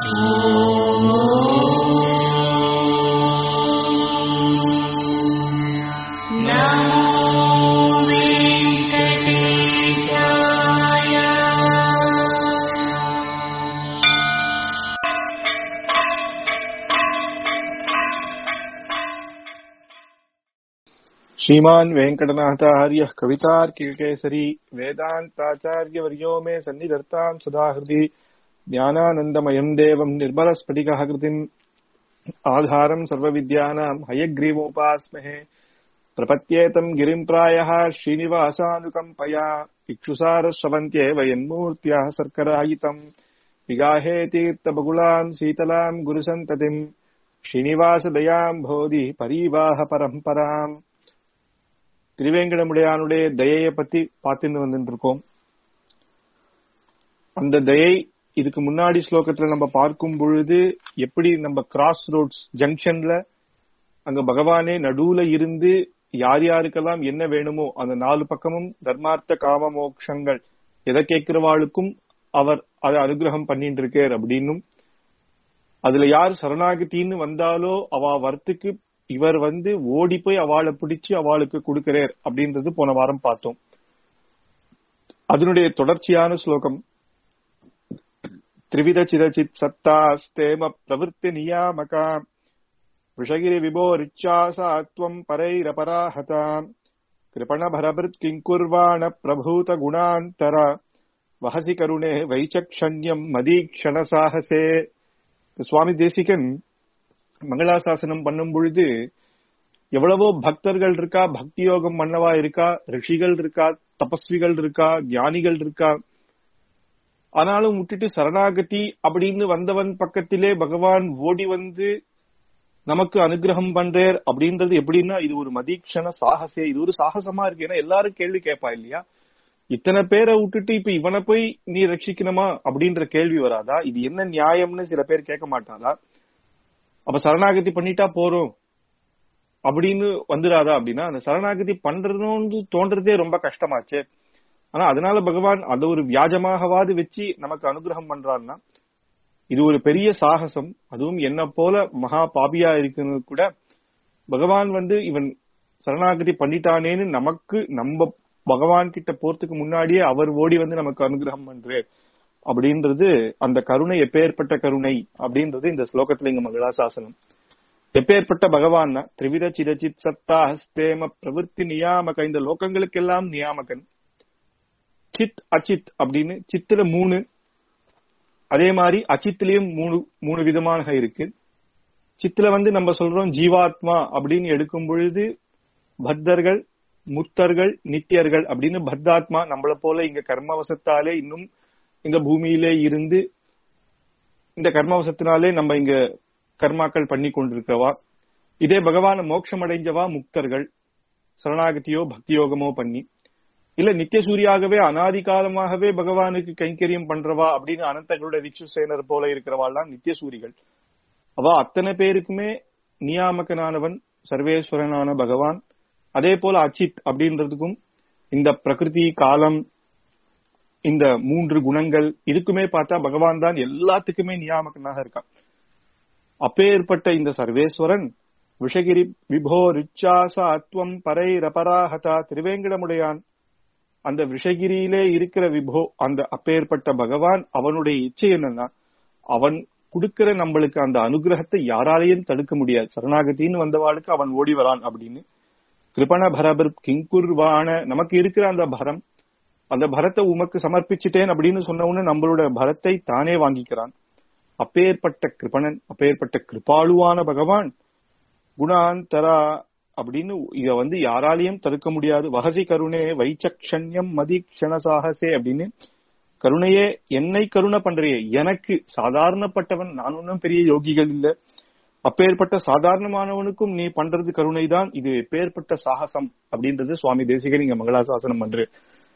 श्रीमान् वेङ्कटनाथार्यः कवितार्किकेसरी वेदान्ताचार्यवर्यो मे सन्निधत्ताम् सदा हृदि ज्ञानानन्दमयम् देवम् निर्मलस्फटिकः कृतिम् आधारम् सर्वविद्यानाम् हयग्रीवोपास्महे प्रपद्येतम् गिरिम् प्रायः श्रीनिवासानुकम्पया इक्षुसारश्रवन्त्येव यन्मूर्त्याः सर्करायितम् विगाहे तीर्थबगुलाम् शीतलाम् गुरुसन्ततिम् श्रीनिवासदयाम् போதி பரிவாக பரம்பராம் திருவேங்கடமுடையானுடைய தயையை பத்தி பார்த்துட்டு வந்துட்டு இருக்கோம் அந்த தயை இதுக்கு முன்னாடி ஸ்லோகத்துல நம்ம பார்க்கும் பொழுது எப்படி நம்ம கிராஸ் ரோட்ஸ் ஜங்ஷன்ல அங்க பகவானே நடுவுல இருந்து யார் யாருக்கெல்லாம் என்ன வேணுமோ அந்த நாலு பக்கமும் தர்மார்த்த காம மோக்ஷங்கள் எதை கேட்கிறவாளுக்கும் அவர் அதை அனுகிரகம் பண்ணிட்டு இருக்கார் அப்படின்னும் அதுல யார் சரணாகத்தின்னு வந்தாலோ அவ வரத்துக்கு இவர் வந்து ஓடி போய் அவளை பிடிச்சு அவளுக்கு கொடுக்கிறார் அப்படின்றது போன வாரம் பார்த்தோம் அதனுடைய தொடர்ச்சியான ஸ்லோகம் திரிவித சிதச்சித் சத்தாஸ்தேம பிரவருத்தி நியாமகா விஷகிரி விபோரிச்சாசாத்வம் பரைரபராஹதாம் கிருபண பரபிருத் கிங்குர்வாண பிரபூத குணாந்தர வஹசி கருணே வைச்சக்ஷண்யம் மதீக்ஷண சாகசே சுவாமி தேசிகன் மங்களாசாசனம் பண்ணும் பொழுது எவ்வளவோ பக்தர்கள் இருக்கா பக்தி யோகம் பண்ணவா இருக்கா ரிஷிகள் இருக்கா தபஸ்விகள் இருக்கா ஞானிகள் இருக்கா ஆனாலும் விட்டுட்டு சரணாகதி அப்படின்னு வந்தவன் பக்கத்திலே பகவான் ஓடி வந்து நமக்கு அனுகிரகம் பண்றார் அப்படின்றது எப்படின்னா இது ஒரு மதீக்ஷண சாகசே இது ஒரு சாகசமா இருக்கு ஏன்னா எல்லாரும் கேள்வி கேட்பா இல்லையா இத்தனை பேரை விட்டுட்டு இப்ப இவனை போய் நீ ரட்சிக்கணுமா அப்படின்ற கேள்வி வராதா இது என்ன நியாயம்னு சில பேர் கேட்க மாட்டாரா அப்ப சரணாகதி பண்ணிட்டா போறோம் அப்படின்னு வந்துடாதா அப்படின்னா அந்த சரணாகதி பண்றதுன்னு தோன்றதே ரொம்ப கஷ்டமாச்சு ஆனா அதனால பகவான் அதை ஒரு வியாஜமாகவாது வச்சு நமக்கு அனுகிரகம் பண்றான்னா இது ஒரு பெரிய சாகசம் அதுவும் என்ன போல மகா பாபியா இருக்குன்னு கூட பகவான் வந்து இவன் சரணாகதி பண்ணிட்டானேன்னு நமக்கு நம்ம பகவான் கிட்ட போறதுக்கு முன்னாடியே அவர் ஓடி வந்து நமக்கு அனுகிரகம் பண்றார் அப்படின்றது அந்த கருணை எப்பேற்பட்ட கருணை அப்படின்றது இந்த ஸ்லோகத்துல இங்க மங்களாசாசனம் எப்பேற்பட்ட பகவான் திரிவித சிரச்சித் சத்தா ஹஸ்தேம பிரவருத்தி நியாமக இந்த லோகங்களுக்கெல்லாம் நியாமகன் சித் அச்சித் அப்படின்னு சித்துல மூணு அதே மாதிரி அச்சித்திலையும் மூணு மூணு விதமாக இருக்கு சித்துல வந்து நம்ம சொல்றோம் ஜீவாத்மா அப்படின்னு எடுக்கும் பொழுது பத்தர்கள் முத்தர்கள் நித்தியர்கள் அப்படின்னு பத்தாத்மா நம்மள போல இங்க கர்மவசத்தாலே இன்னும் இந்த பூமியிலே இருந்து இந்த கர்மவசத்தினாலே நம்ம இங்க கர்மாக்கள் பண்ணி கொண்டிருக்கவா இதே பகவான மோட்சம் அடைஞ்சவா முக்தர்கள் சரணாகதியோ பக்தியோகமோ பண்ணி இல்ல நித்திய சூரியாகவே அனாதி காலமாகவே பகவானுக்கு கைங்கரியம் பண்றவா அப்படின்னு அனந்தங்களோட விக்ஷுசேனர் போல இருக்கிறவாள்லாம் நித்திய சூரிகள் அவ அத்தனை பேருக்குமே நியாமகனானவன் சர்வேஸ்வரனான பகவான் அதே போல அச்சித் அப்படின்றதுக்கும் இந்த பிரகிருதி காலம் இந்த மூன்று குணங்கள் இதுக்குமே பார்த்தா பகவான் தான் எல்லாத்துக்குமே நியாமகனாக இருக்கான் அப்பேற்பட்ட இந்த சர்வேஸ்வரன் விஷகிரி விபோ ரிச்சாசாத்வம் பரை ரபராஹதா திருவேங்கடமுடையான் அந்த விஷகிரியிலே இருக்கிற விபோ அந்த அப்பேற்பட்ட பகவான் அவனுடைய இச்சை என்னன்னா அவன் கொடுக்கிற நம்மளுக்கு அந்த அனுகிரகத்தை யாராலையும் தடுக்க முடியாது சரணாகத்தின்னு வந்தவாளுக்கு அவன் ஓடி வரான் அப்படின்னு கிருபண பரபர் கிங்குர்வான நமக்கு இருக்கிற அந்த பரம் அந்த பரத்தை உமக்கு சமர்ப்பிச்சுட்டேன் அப்படின்னு சொன்னவொன்னு நம்மளோட பரத்தை தானே வாங்கிக்கிறான் அப்பேற்பட்ட கிருபணன் அப்பேற்பட்ட கிருபாளுவான பகவான் குணாந்தரா அப்படின்னு இத வந்து யாராலையும் தடுக்க முடியாது வகசி கருணே வைச்சக்ஷண்யம் மதிக்ஷண சாகசே அப்படின்னு கருணையே என்னை கருணை பண்றியே எனக்கு சாதாரணப்பட்டவன் நான் ஒன்னும் பெரிய யோகிகள் இல்ல அப்பேற்பட்ட சாதாரணமானவனுக்கும் நீ பண்றது கருணை தான் இது எப்பேற்பட்ட சாகசம் அப்படின்றது சுவாமி தேசிகர் இங்க மங்களாசாசனம் பண்ற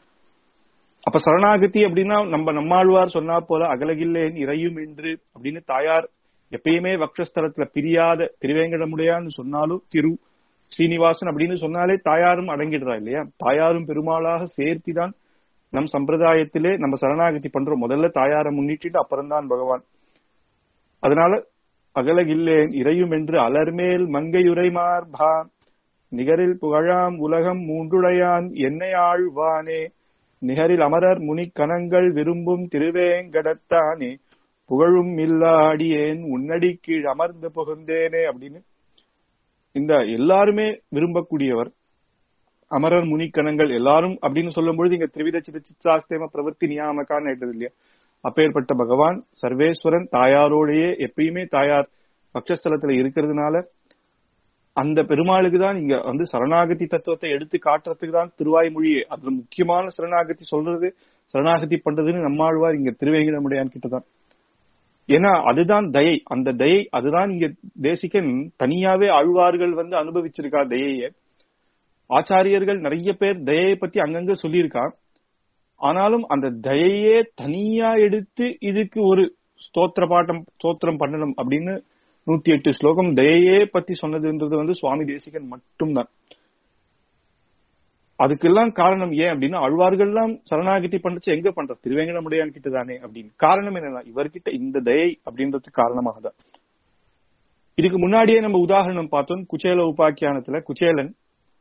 அப்ப சரணாகதி அப்படின்னா நம்ம நம்மாழ்வார் சொன்னா போல அகலகில்லேன் இறையும் என்று அப்படின்னு தாயார் எப்பயுமே வக்ஷஸ்தலத்துல பிரியாத திருவேங்கடமுடையான்னு சொன்னாலும் திரு ஸ்ரீனிவாசன் அப்படின்னு சொன்னாலே தாயாரும் அடங்கிடுறா இல்லையா தாயாரும் பெருமாளாக சேர்த்திதான் நம் சம்பிரதாயத்திலே நம்ம சரணாகதி பண்றோம் முதல்ல தாயாரை முன்னிட்டு அப்புறம்தான் பகவான் அதனால அகலகில்லேன் இறையும் என்று அலர்மேல் மங்கையுரை மார்பா நிகரில் புகழாம் உலகம் மூன்றுடையான் என்னை ஆழ்வானே நிகரில் அமரர் முனிக்கணங்கள் விரும்பும் திருவேங்கடத்தானே புகழும் இல்லா அடியேன் உன்னடி கீழ் அமர்ந்து புகுந்தேனே அப்படின்னு இந்த எல்லாருமே விரும்பக்கூடியவர் அமரர் முனிக்கணங்கள் எல்லாரும் அப்படின்னு சொல்லும் பொழுது இங்க திரிவித சித்தாஸ்தேம பிரவர்த்தி நியாமக்கான்னு ஆயிட்டது இல்லையா அப்பேற்பட்ட பகவான் சர்வேஸ்வரன் தாயாரோடையே எப்பயுமே தாயார் பக்ஷஸ்தலத்துல இருக்கிறதுனால அந்த பெருமாளுக்கு தான் இங்க வந்து சரணாகதி தத்துவத்தை எடுத்து காட்டுறதுக்கு தான் திருவாய்மொழியே அதுல முக்கியமான சரணாகதி சொல்றது சரணாகதி பண்றதுன்னு நம்மாழ்வார் இங்க திருவேங்கடமுடையான் கிட்டதான் ஏன்னா அதுதான் தயை அந்த தயை அதுதான் இங்க தேசிகன் தனியாவே ஆழ்வார்கள் வந்து அனுபவிச்சிருக்கா தயைய ஆச்சாரியர்கள் நிறைய பேர் தயையை பத்தி அங்கங்க சொல்லியிருக்கான் ஆனாலும் அந்த தயையே தனியா எடுத்து இதுக்கு ஒரு ஸ்தோத்திர பாட்டம் ஸ்தோத்திரம் பண்ணணும் அப்படின்னு நூத்தி எட்டு ஸ்லோகம் தயையே பத்தி சொன்னதுன்றது வந்து சுவாமி தேசிகன் மட்டும்தான் அதுக்கெல்லாம் காரணம் ஏன் அப்படின்னா அழ்வார்கள்லாம் சரணாகதி பண்றச்சு எங்க பண்ற திருவேங்கடமுடையான் கிட்ட தானே அப்படின்னு காரணம் என்னன்னா இவர்கிட்ட இந்த தயை அப்படின்றதுக்கு காரணமாக தான் இதுக்கு முன்னாடியே நம்ம உதாரணம் பார்த்தோம் குச்சேல உபாக்கியானத்துல குச்சேலன்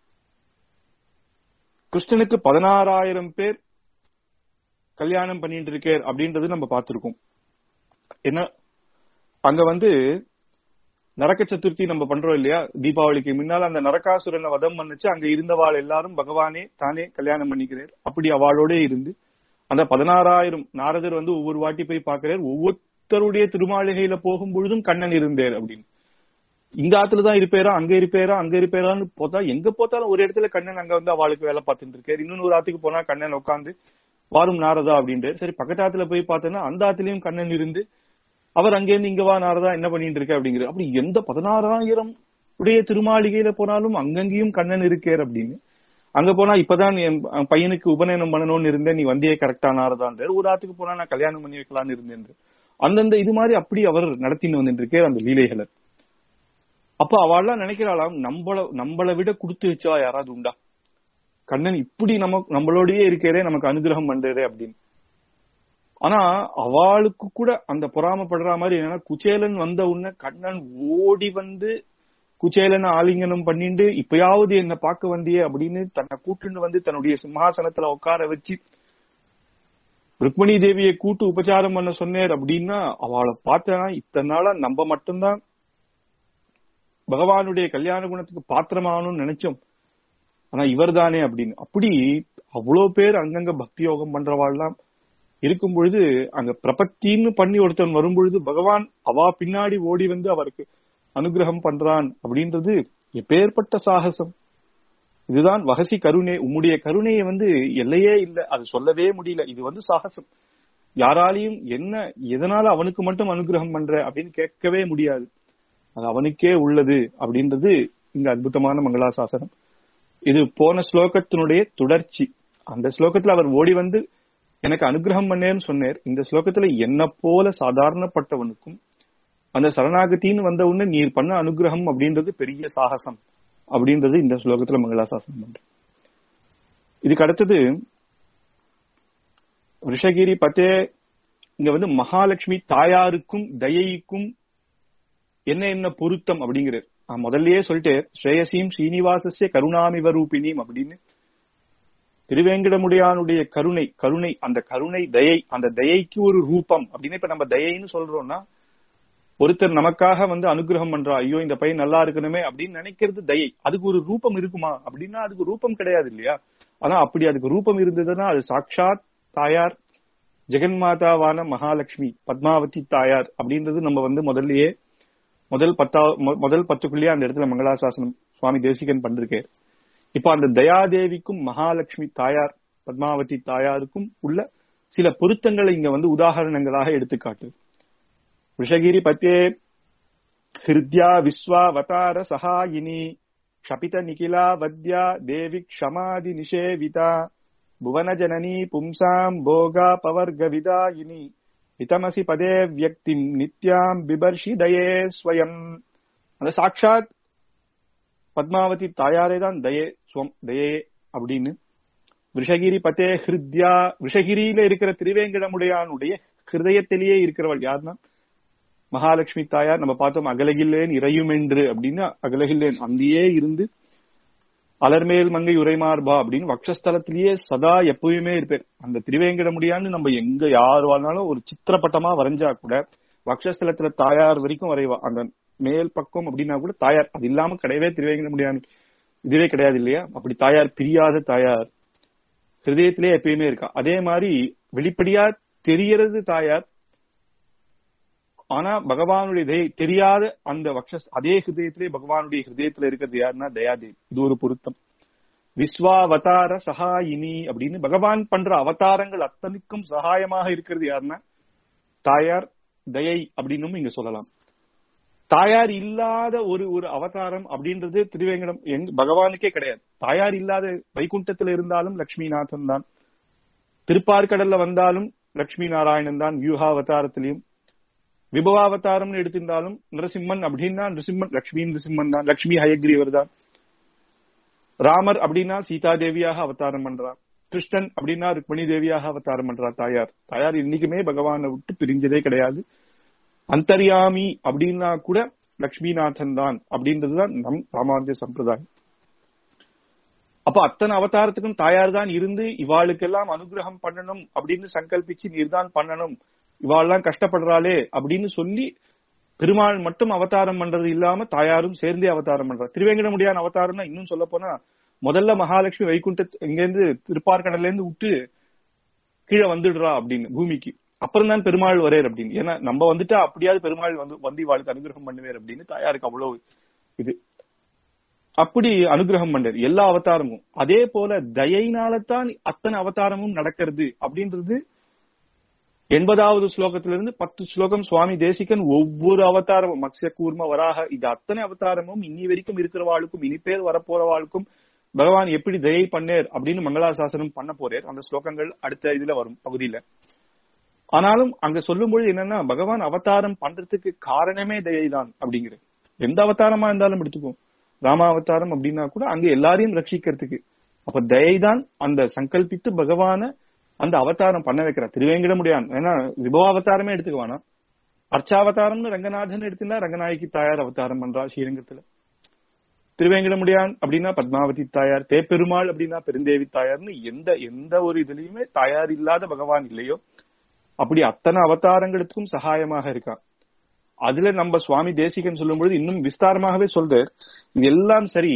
கிருஷ்ணனுக்கு பதினாறாயிரம் பேர் கல்யாணம் பண்ணிட்டு இருக்கார் அப்படின்றது நம்ம பார்த்திருக்கோம் என்ன அங்க வந்து நரக்க சதுர்த்தி நம்ம பண்றோம் இல்லையா தீபாவளிக்கு முன்னால அந்த நரகாசுரனை வதம் பண்ணுச்சு அங்க இருந்தவாள் எல்லாரும் பகவானே தானே கல்யாணம் பண்ணிக்கிறார் அப்படி அவளோட இருந்து அந்த பதினாறாயிரம் நாரதர் வந்து ஒவ்வொரு வாட்டி போய் பாக்குறார் ஒவ்வொருத்தருடைய திருமாளிகையில போகும் பொழுதும் கண்ணன் இருந்தார் அப்படின்னு இந்த ஆத்துல தான் இருப்பேரா அங்க இருப்பேரா அங்க இருப்பேரான்னு போத்தா எங்க போத்தாலும் ஒரு இடத்துல கண்ணன் அங்க வந்து அவளுக்கு வேலை பார்த்துட்டு இருக்காரு இன்னொரு ஆத்துக்கு போனா கண்ணன் உட்காந்து வாரும் நாரதா அப்படின்ட்டு சரி பக்கத்து ஆத்துல போய் பார்த்தோன்னா அந்த ஆத்துலயும் கண்ணன் இருந்து அவர் அங்கேருந்து இங்க வா நாரதா என்ன பண்ணிட்டு இருக்க அப்படிங்கிற அப்படி எந்த பதினாறாயிரம் உடைய திருமாளிகையில போனாலும் அங்கங்கேயும் கண்ணன் இருக்கேர் அப்படின்னு அங்க போனா இப்பதான் என் பையனுக்கு உபநயனம் பண்ணணும்னு இருந்தேன் நீ வந்தியே கரெக்டா நாரதான்றார் ஒரு ஆத்துக்கு போனா நான் கல்யாணம் பண்ணி வைக்கலாம்னு இருந்தேன் அந்தந்த இது மாதிரி அப்படி அவர் நடத்தின்னு வந்துட்டு இருக்கார் அந்த லீலைகளை அப்ப அவள்லாம் நினைக்கிறாளாம் நம்மள நம்மளை விட கொடுத்து வச்சா யாராவது உண்டா கண்ணன் இப்படி நம்ம நம்மளோடயே இருக்கிறே நமக்கு அனுகிரகம் பண்றதே அப்படின்னு ஆனா அவளுக்கு கூட அந்த பொறாமப்படுற மாதிரி என்னன்னா குச்சேலன் வந்த உடனே கண்ணன் ஓடி வந்து குச்சேலனை ஆலிங்கனம் பண்ணிட்டு இப்பயாவது என்ன பார்க்க வந்தியே அப்படின்னு தன்னை கூட்டுன்னு வந்து தன்னுடைய சிம்ஹாசனத்துல உட்கார வச்சு ருக்மணி தேவியை கூட்டு உபச்சாரம் பண்ண சொன்னேர் அப்படின்னா அவளை பார்த்தனா இத்தனை நாளா நம்ம மட்டும்தான் பகவானுடைய கல்யாண குணத்துக்கு பாத்திரமாகணும்னு நினைச்சோம் ஆனா இவர் தானே அப்படின்னு அப்படி அவ்வளவு பேர் அங்கங்க பக்தி யோகம் பண்றவாள்லாம் இருக்கும் பொழுது அங்க பிரபத்தின்னு பண்ணி ஒருத்தன் வரும் பொழுது பகவான் அவா பின்னாடி ஓடி வந்து அவருக்கு அனுகிரகம் பண்றான் அப்படின்றது எப்பேற்பட்ட சாகசம் இதுதான் வகசி கருணை உம்முடைய கருணையை வந்து எல்லையே இல்லை அது சொல்லவே முடியல இது வந்து சாகசம் யாராலையும் என்ன எதனால அவனுக்கு மட்டும் அனுகிரகம் பண்ற அப்படின்னு கேட்கவே முடியாது அது அவனுக்கே உள்ளது அப்படின்றது இங்க அற்புதமான மங்களாசாசனம் இது போன ஸ்லோகத்தினுடைய தொடர்ச்சி அந்த ஸ்லோகத்துல அவர் ஓடி வந்து எனக்கு அனுகிரகம் பண்ணேன்னு சொன்னார் இந்த ஸ்லோகத்துல என்ன போல சாதாரணப்பட்டவனுக்கும் அந்த சரணாகத்தின்னு வந்த உடனே நீர் பண்ண அனுகிரகம் அப்படின்றது பெரிய சாகசம் அப்படின்றது இந்த ஸ்லோகத்துல மங்களாசாசனம் பண்ற இதுக்கு அடுத்தது ரிஷகிரி பத்தே இங்க வந்து மகாலட்சுமி தாயாருக்கும் தயைக்கும் என்ன என்ன பொருத்தம் அப்படிங்கிறார் நான் முதல்லயே சொல்லிட்டு ஸ்ரேயசீம் ஸ்ரீனிவாசஸ்ய கருணாமிவ ரூபினியும் அப்படின்னு திருவேங்கடமுடையானுடைய கருணை கருணை அந்த கருணை தயை அந்த தயைக்கு ஒரு ரூபம் அப்படின்னு இப்ப நம்ம தயைன்னு சொல்றோம்னா ஒருத்தர் நமக்காக வந்து அனுகிரகம் பண்றா ஐயோ இந்த பையன் நல்லா இருக்கணுமே அப்படின்னு நினைக்கிறது தயை அதுக்கு ஒரு ரூபம் இருக்குமா அப்படின்னா அதுக்கு ரூபம் கிடையாது இல்லையா ஆனா அப்படி அதுக்கு ரூபம் இருந்ததுன்னா அது சாட்சாத் தாயார் ஜெகன்மாதாவான மகாலட்சுமி பத்மாவதி தாயார் அப்படின்றது நம்ம வந்து முதல்லயே முதல் பத்தா முதல் பத்துக்குள்ளேயே அந்த இடத்துல மங்களாசாசனம் சுவாமி தேசிகன் பண்றிருக்கார் இப்ப அந்த தயாதேவிக்கும் மகாலட்சுமி தாயார் பத்மாவதி தாயாருக்கும் உள்ள சில பொருத்தங்களை இங்க வந்து உதாகரணங்களாக எடுத்துக்காட்டு விஷகிரி பத்தே ஹிருத்யா விஸ்வாவதார சகாயினி க்ஷபித நிகிலா வத்யா தேவி க்ஷமாதி நிஷேவிதா புவன ஜனனி பும்சாம் போகா பவர்க விதாயினி இதமசி பதே வியக்திம் நித்யாம் பிபர்ஷி தயே ஸ்வயம் அந்த சாட்சாத் பத்மாவதி தாயாரே தான் தயே ஸ்வம் தயே அப்படின்னு விஷகிரி பத்தே ஹிருத்யா விஷகிரியில இருக்கிற திருவேங்கடமுடையானுடைய ஹிருதயத்திலேயே இருக்கிறவள் யாருன்னா மகாலட்சுமி தாயார் நம்ம பார்த்தோம் அகலகில்லேன் இறையும் என்று அப்படின்னு அகலகில்லேன் அங்கேயே இருந்து அலர்மேல் மங்கை உரைமார்பா அப்படின்னு வக்ஷஸ்தலத்திலேயே சதா எப்பவுமே இருப்பேன் அந்த திருவேங்கட முடியான்னு நம்ம எங்க யார் வாழ்னாலும் ஒரு சித்திரப்பட்டமா வரைஞ்சா கூட வக்ஷஸ்தலத்துல தாயார் வரைக்கும் வரைவா அந்த மேல் பக்கம் அப்படின்னா கூட தாயார் அது இல்லாம கிடையவே திருவேங்கட முடியாது இதுவே கிடையாது இல்லையா அப்படி தாயார் பிரியாத தாயார் ஹிருதயத்திலே எப்பயுமே இருக்கா அதே மாதிரி வெளிப்படையா தெரியறது தாயார் ஆனா பகவானுடைய தயை தெரியாத அந்த வக்ஷ அதே ஹிருதயத்திலே பகவானுடைய ஹிருதயத்துல இருக்கிறது யாருன்னா தயாதேவி இது ஒரு பொருத்தம் விஸ்வாவதார சகாயினி அப்படின்னு பகவான் பண்ற அவதாரங்கள் அத்தனைக்கும் சகாயமாக இருக்கிறது யாருன்னா தாயார் தயை அப்படின்னு இங்க சொல்லலாம் தாயார் இல்லாத ஒரு ஒரு அவதாரம் அப்படின்றது திருவேங்கடம் எங் பகவானுக்கே கிடையாது தாயார் இல்லாத வைகுண்டத்துல இருந்தாலும் லட்சுமிநாதன் தான் திருப்பார்கடல்ல வந்தாலும் லட்சுமி நாராயணன் தான் வியூகா அவதாரத்திலையும் விபவாவதாரம்னு எடுத்திருந்தாலும் நரசிம்மன் அப்படின்னா நரசிம்மன் லட்சுமி நரசிம்மன் தான் லட்சுமி ஹயக்ரீவர் தான் ராமர் அப்படின்னா சீதா தேவியாக அவதாரம் பண்றார் கிருஷ்ணன் அப்படின்னா ருக்மணி தேவியாக அவதாரம் பண்றார் தாயார் தாயார் இன்னைக்குமே பகவானை விட்டு பிரிஞ்சதே கிடையாது அந்தர்யாமி அப்படின்னா கூட லட்சுமிநாதன் தான் அப்படின்றதுதான் நம் ராமாந்திய சம்பிரதாயம் அப்ப அத்தனை அவதாரத்துக்கும் தாயார் தான் இருந்து இவாளுக்கெல்லாம் அனுகிரகம் பண்ணணும் அப்படின்னு சங்கல்பிச்சு நீர்தான் பண்ணணும் இவாள்லாம் கஷ்டப்படுறாளே அப்படின்னு சொல்லி பெருமாள் மட்டும் அவதாரம் பண்றது இல்லாம தாயாரும் சேர்ந்தே அவதாரம் பண்றா திருவேங்கட முடியாத அவதாரம்னா இன்னும் சொல்ல போனா முதல்ல மகாலட்சுமி வைகுண்ட இங்க இருந்து திருப்பார்கடல்ல இருந்து விட்டு கீழே வந்துடுறா அப்படின்னு பூமிக்கு அப்புறம் தான் பெருமாள் வரேர் அப்படின்னு ஏன்னா நம்ம வந்துட்டா அப்படியாவது பெருமாள் வந்து வந்து இவாளுக்கு அனுகிரகம் பண்ணுவேர் அப்படின்னு தாயாருக்கு அவ்வளவு இது அப்படி அனுகிரகம் பண்றாரு எல்லா அவதாரமும் அதே போல தயைனாலத்தான் அத்தனை அவதாரமும் நடக்கிறது அப்படின்றது எண்பதாவது ஸ்லோகத்திலிருந்து பத்து ஸ்லோகம் சுவாமி தேசிகன் ஒவ்வொரு அவதாரமும் மத்ய கூர்ம வராக இது அத்தனை அவதாரமும் இன்னி வரைக்கும் இருக்கிறவாளுக்கும் இனி பேர் வரப்போறவாளுக்கும் பகவான் எப்படி தயை பண்ணேர் அப்படின்னு மங்களாசாசனம் பண்ண போறேர் அந்த ஸ்லோகங்கள் அடுத்த இதுல வரும் பகுதியில ஆனாலும் அங்க சொல்லும்போது என்னன்னா பகவான் அவதாரம் பண்றதுக்கு காரணமே தயை தான் அப்படிங்கிறது எந்த அவதாரமா இருந்தாலும் எடுத்துக்கும் ராம அவதாரம் அப்படின்னா கூட அங்க எல்லாரையும் ரட்சிக்கிறதுக்கு அப்ப தயை தான் அந்த சங்கல்பித்து பகவான அந்த அவதாரம் பண்ண வைக்கிறார் திருவேங்கிட முடியாது ஏன்னா விபவாவதாரமே எடுத்துக்க வேணாம் அர்ச்சாவதாரம்னு ரங்கநாதன் எடுத்திருந்தா ரங்கநாயகி தாயார் அவதாரம் பண்றா ஸ்ரீரங்கத்துல திருவேங்கிட முடியான் அப்படின்னா பத்மாவதி தாயார் தேப்பெருமாள் அப்படின்னா பெருந்தேவி தாயார்னு எந்த எந்த ஒரு இதுலயுமே தாயார் இல்லாத பகவான் இல்லையோ அப்படி அத்தனை அவதாரங்களுக்கும் சகாயமாக இருக்கா அதுல நம்ம சுவாமி தேசிகன் சொல்லும் பொழுது இன்னும் விஸ்தாரமாகவே சொல்றார் இது எல்லாம் சரி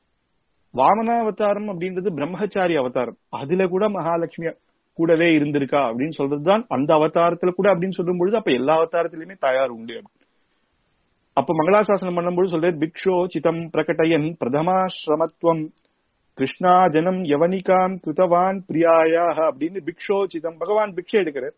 வாமனாவதாரம் அப்படின்றது பிரம்மச்சாரி அவதாரம் அதுல கூட மகாலட்சுமி கூடவே இருந்திருக்கா அப்படின்னு சொல்றதுதான் அந்த அவதாரத்துல கூட அப்படின்னு சொல்லும் பொழுது அப்ப எல்லா அவதாரத்திலுமே தயார் உண்டு அப்ப மங்களாசாசனம் பண்ணும்போது சொல்ற பிக்ஷோ சிதம் பிரகட்டயன் பிரதமாசிரமத்துவம் கிருஷ்ணா ஜனம் யவனிகாம் கிருதவான் பிரியாயாக அப்படின்னு பிக்ஷோ சிதம் பகவான் பிக்ஷை எடுக்கிறார்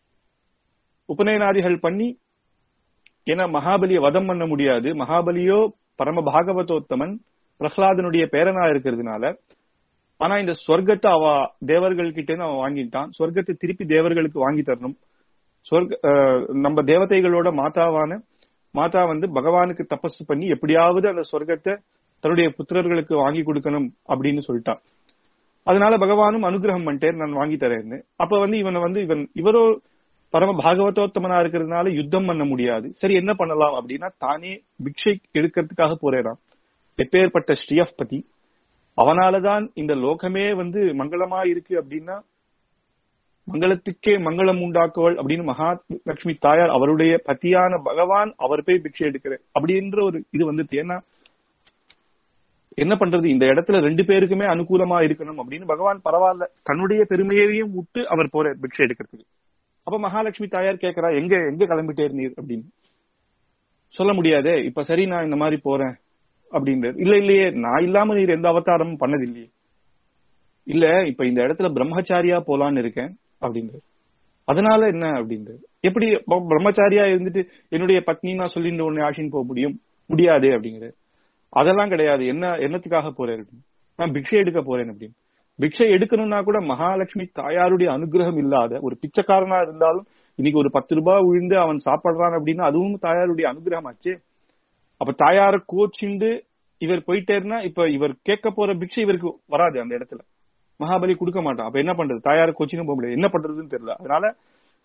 உபநயனாதிகள் பண்ணி ஏன்னா மகாபலியை வதம் பண்ண முடியாது மகாபலியோ பரம பாகவதோத்தமன் பிரஹ்லாதனுடைய பேரனா இருக்கிறதுனால ஆனா இந்த சொர்க்கத்தை அவ தேவர்கள் கிட்ட இருந்து அவன் வாங்கிட்டான் சொர்க்கத்தை திருப்பி தேவர்களுக்கு வாங்கி தரணும் சொர்க்க நம்ம தேவதைகளோட மாதாவான மாதா வந்து பகவானுக்கு தபஸ் பண்ணி எப்படியாவது அந்த சொர்க்கத்தை தன்னுடைய புத்திரர்களுக்கு வாங்கி கொடுக்கணும் அப்படின்னு சொல்லிட்டான் அதனால பகவானும் அனுகிரகம் பண்ணிட்டேன் நான் வாங்கி தரேன்னு அப்ப வந்து இவனை வந்து இவன் இவரோ பரம பாகவதோத்தமனா இருக்கிறதுனால யுத்தம் பண்ண முடியாது சரி என்ன பண்ணலாம் அப்படின்னா தானே பிக்ஷை எடுக்கிறதுக்காக போறேறான் எப்பேற்பட்ட ஸ்ரீயப்பதி அவனாலதான் இந்த லோகமே வந்து மங்களமா இருக்கு அப்படின்னா மங்களத்துக்கே மங்களம் உண்டாக்குவள் அப்படின்னு மகா லட்சுமி தாயார் அவருடைய பத்தியான பகவான் அவர் போய் பிக்ஷை எடுக்கிற அப்படின்ற ஒரு இது வந்து ஏன்னா என்ன பண்றது இந்த இடத்துல ரெண்டு பேருக்குமே அனுகூலமா இருக்கணும் அப்படின்னு பகவான் பரவாயில்ல தன்னுடைய பெருமையையும் விட்டு அவர் போற பிக்ஷை எடுக்கிறதுக்கு அப்ப மகாலட்சுமி தாயார் கேக்குறா எங்க எங்க கிளம்பிட்டே நீர் அப்படின்னு சொல்ல முடியாதே இப்ப சரி நான் இந்த மாதிரி போறேன் அப்படின்றது இல்ல இல்லையே நான் இல்லாம நீர் எந்த அவதாரமும் பண்ணது இல்லையே இல்ல இப்ப இந்த இடத்துல பிரம்மச்சாரியா போலான்னு இருக்கேன் அப்படின்றது அதனால என்ன அப்படின்றது எப்படி பிரம்மச்சாரியா இருந்துட்டு என்னுடைய பத்னி நான் சொல்லிட்டு உன்னை ஆட்சின்னு போக முடியும் முடியாது அப்படிங்கிறது அதெல்லாம் கிடையாது என்ன என்னத்துக்காக போறேன் நான் பிக்ஷை எடுக்க போறேன் அப்படின்னு பிக்ஷை எடுக்கணும்னா கூட மகாலட்சுமி தாயாருடைய அனுகிரகம் இல்லாத ஒரு பிச்சைக்காரனா இருந்தாலும் இன்னைக்கு ஒரு பத்து ரூபாய் விழுந்து அவன் சாப்பிடுறான் அப்படின்னா அதுவும் தாயாருடைய அனுகிரகம் ஆச்சு அப்ப தாயார கோச்சிண்டு இவர் போயிட்டேருன்னா இப்ப இவர் கேட்க போற பிக்ஷை இவருக்கு வராது அந்த இடத்துல மகாபலி கொடுக்க மாட்டான் அப்ப என்ன பண்றது தாயார கோச்சின்னு போக முடியாது என்ன பண்றதுன்னு தெரியல அதனால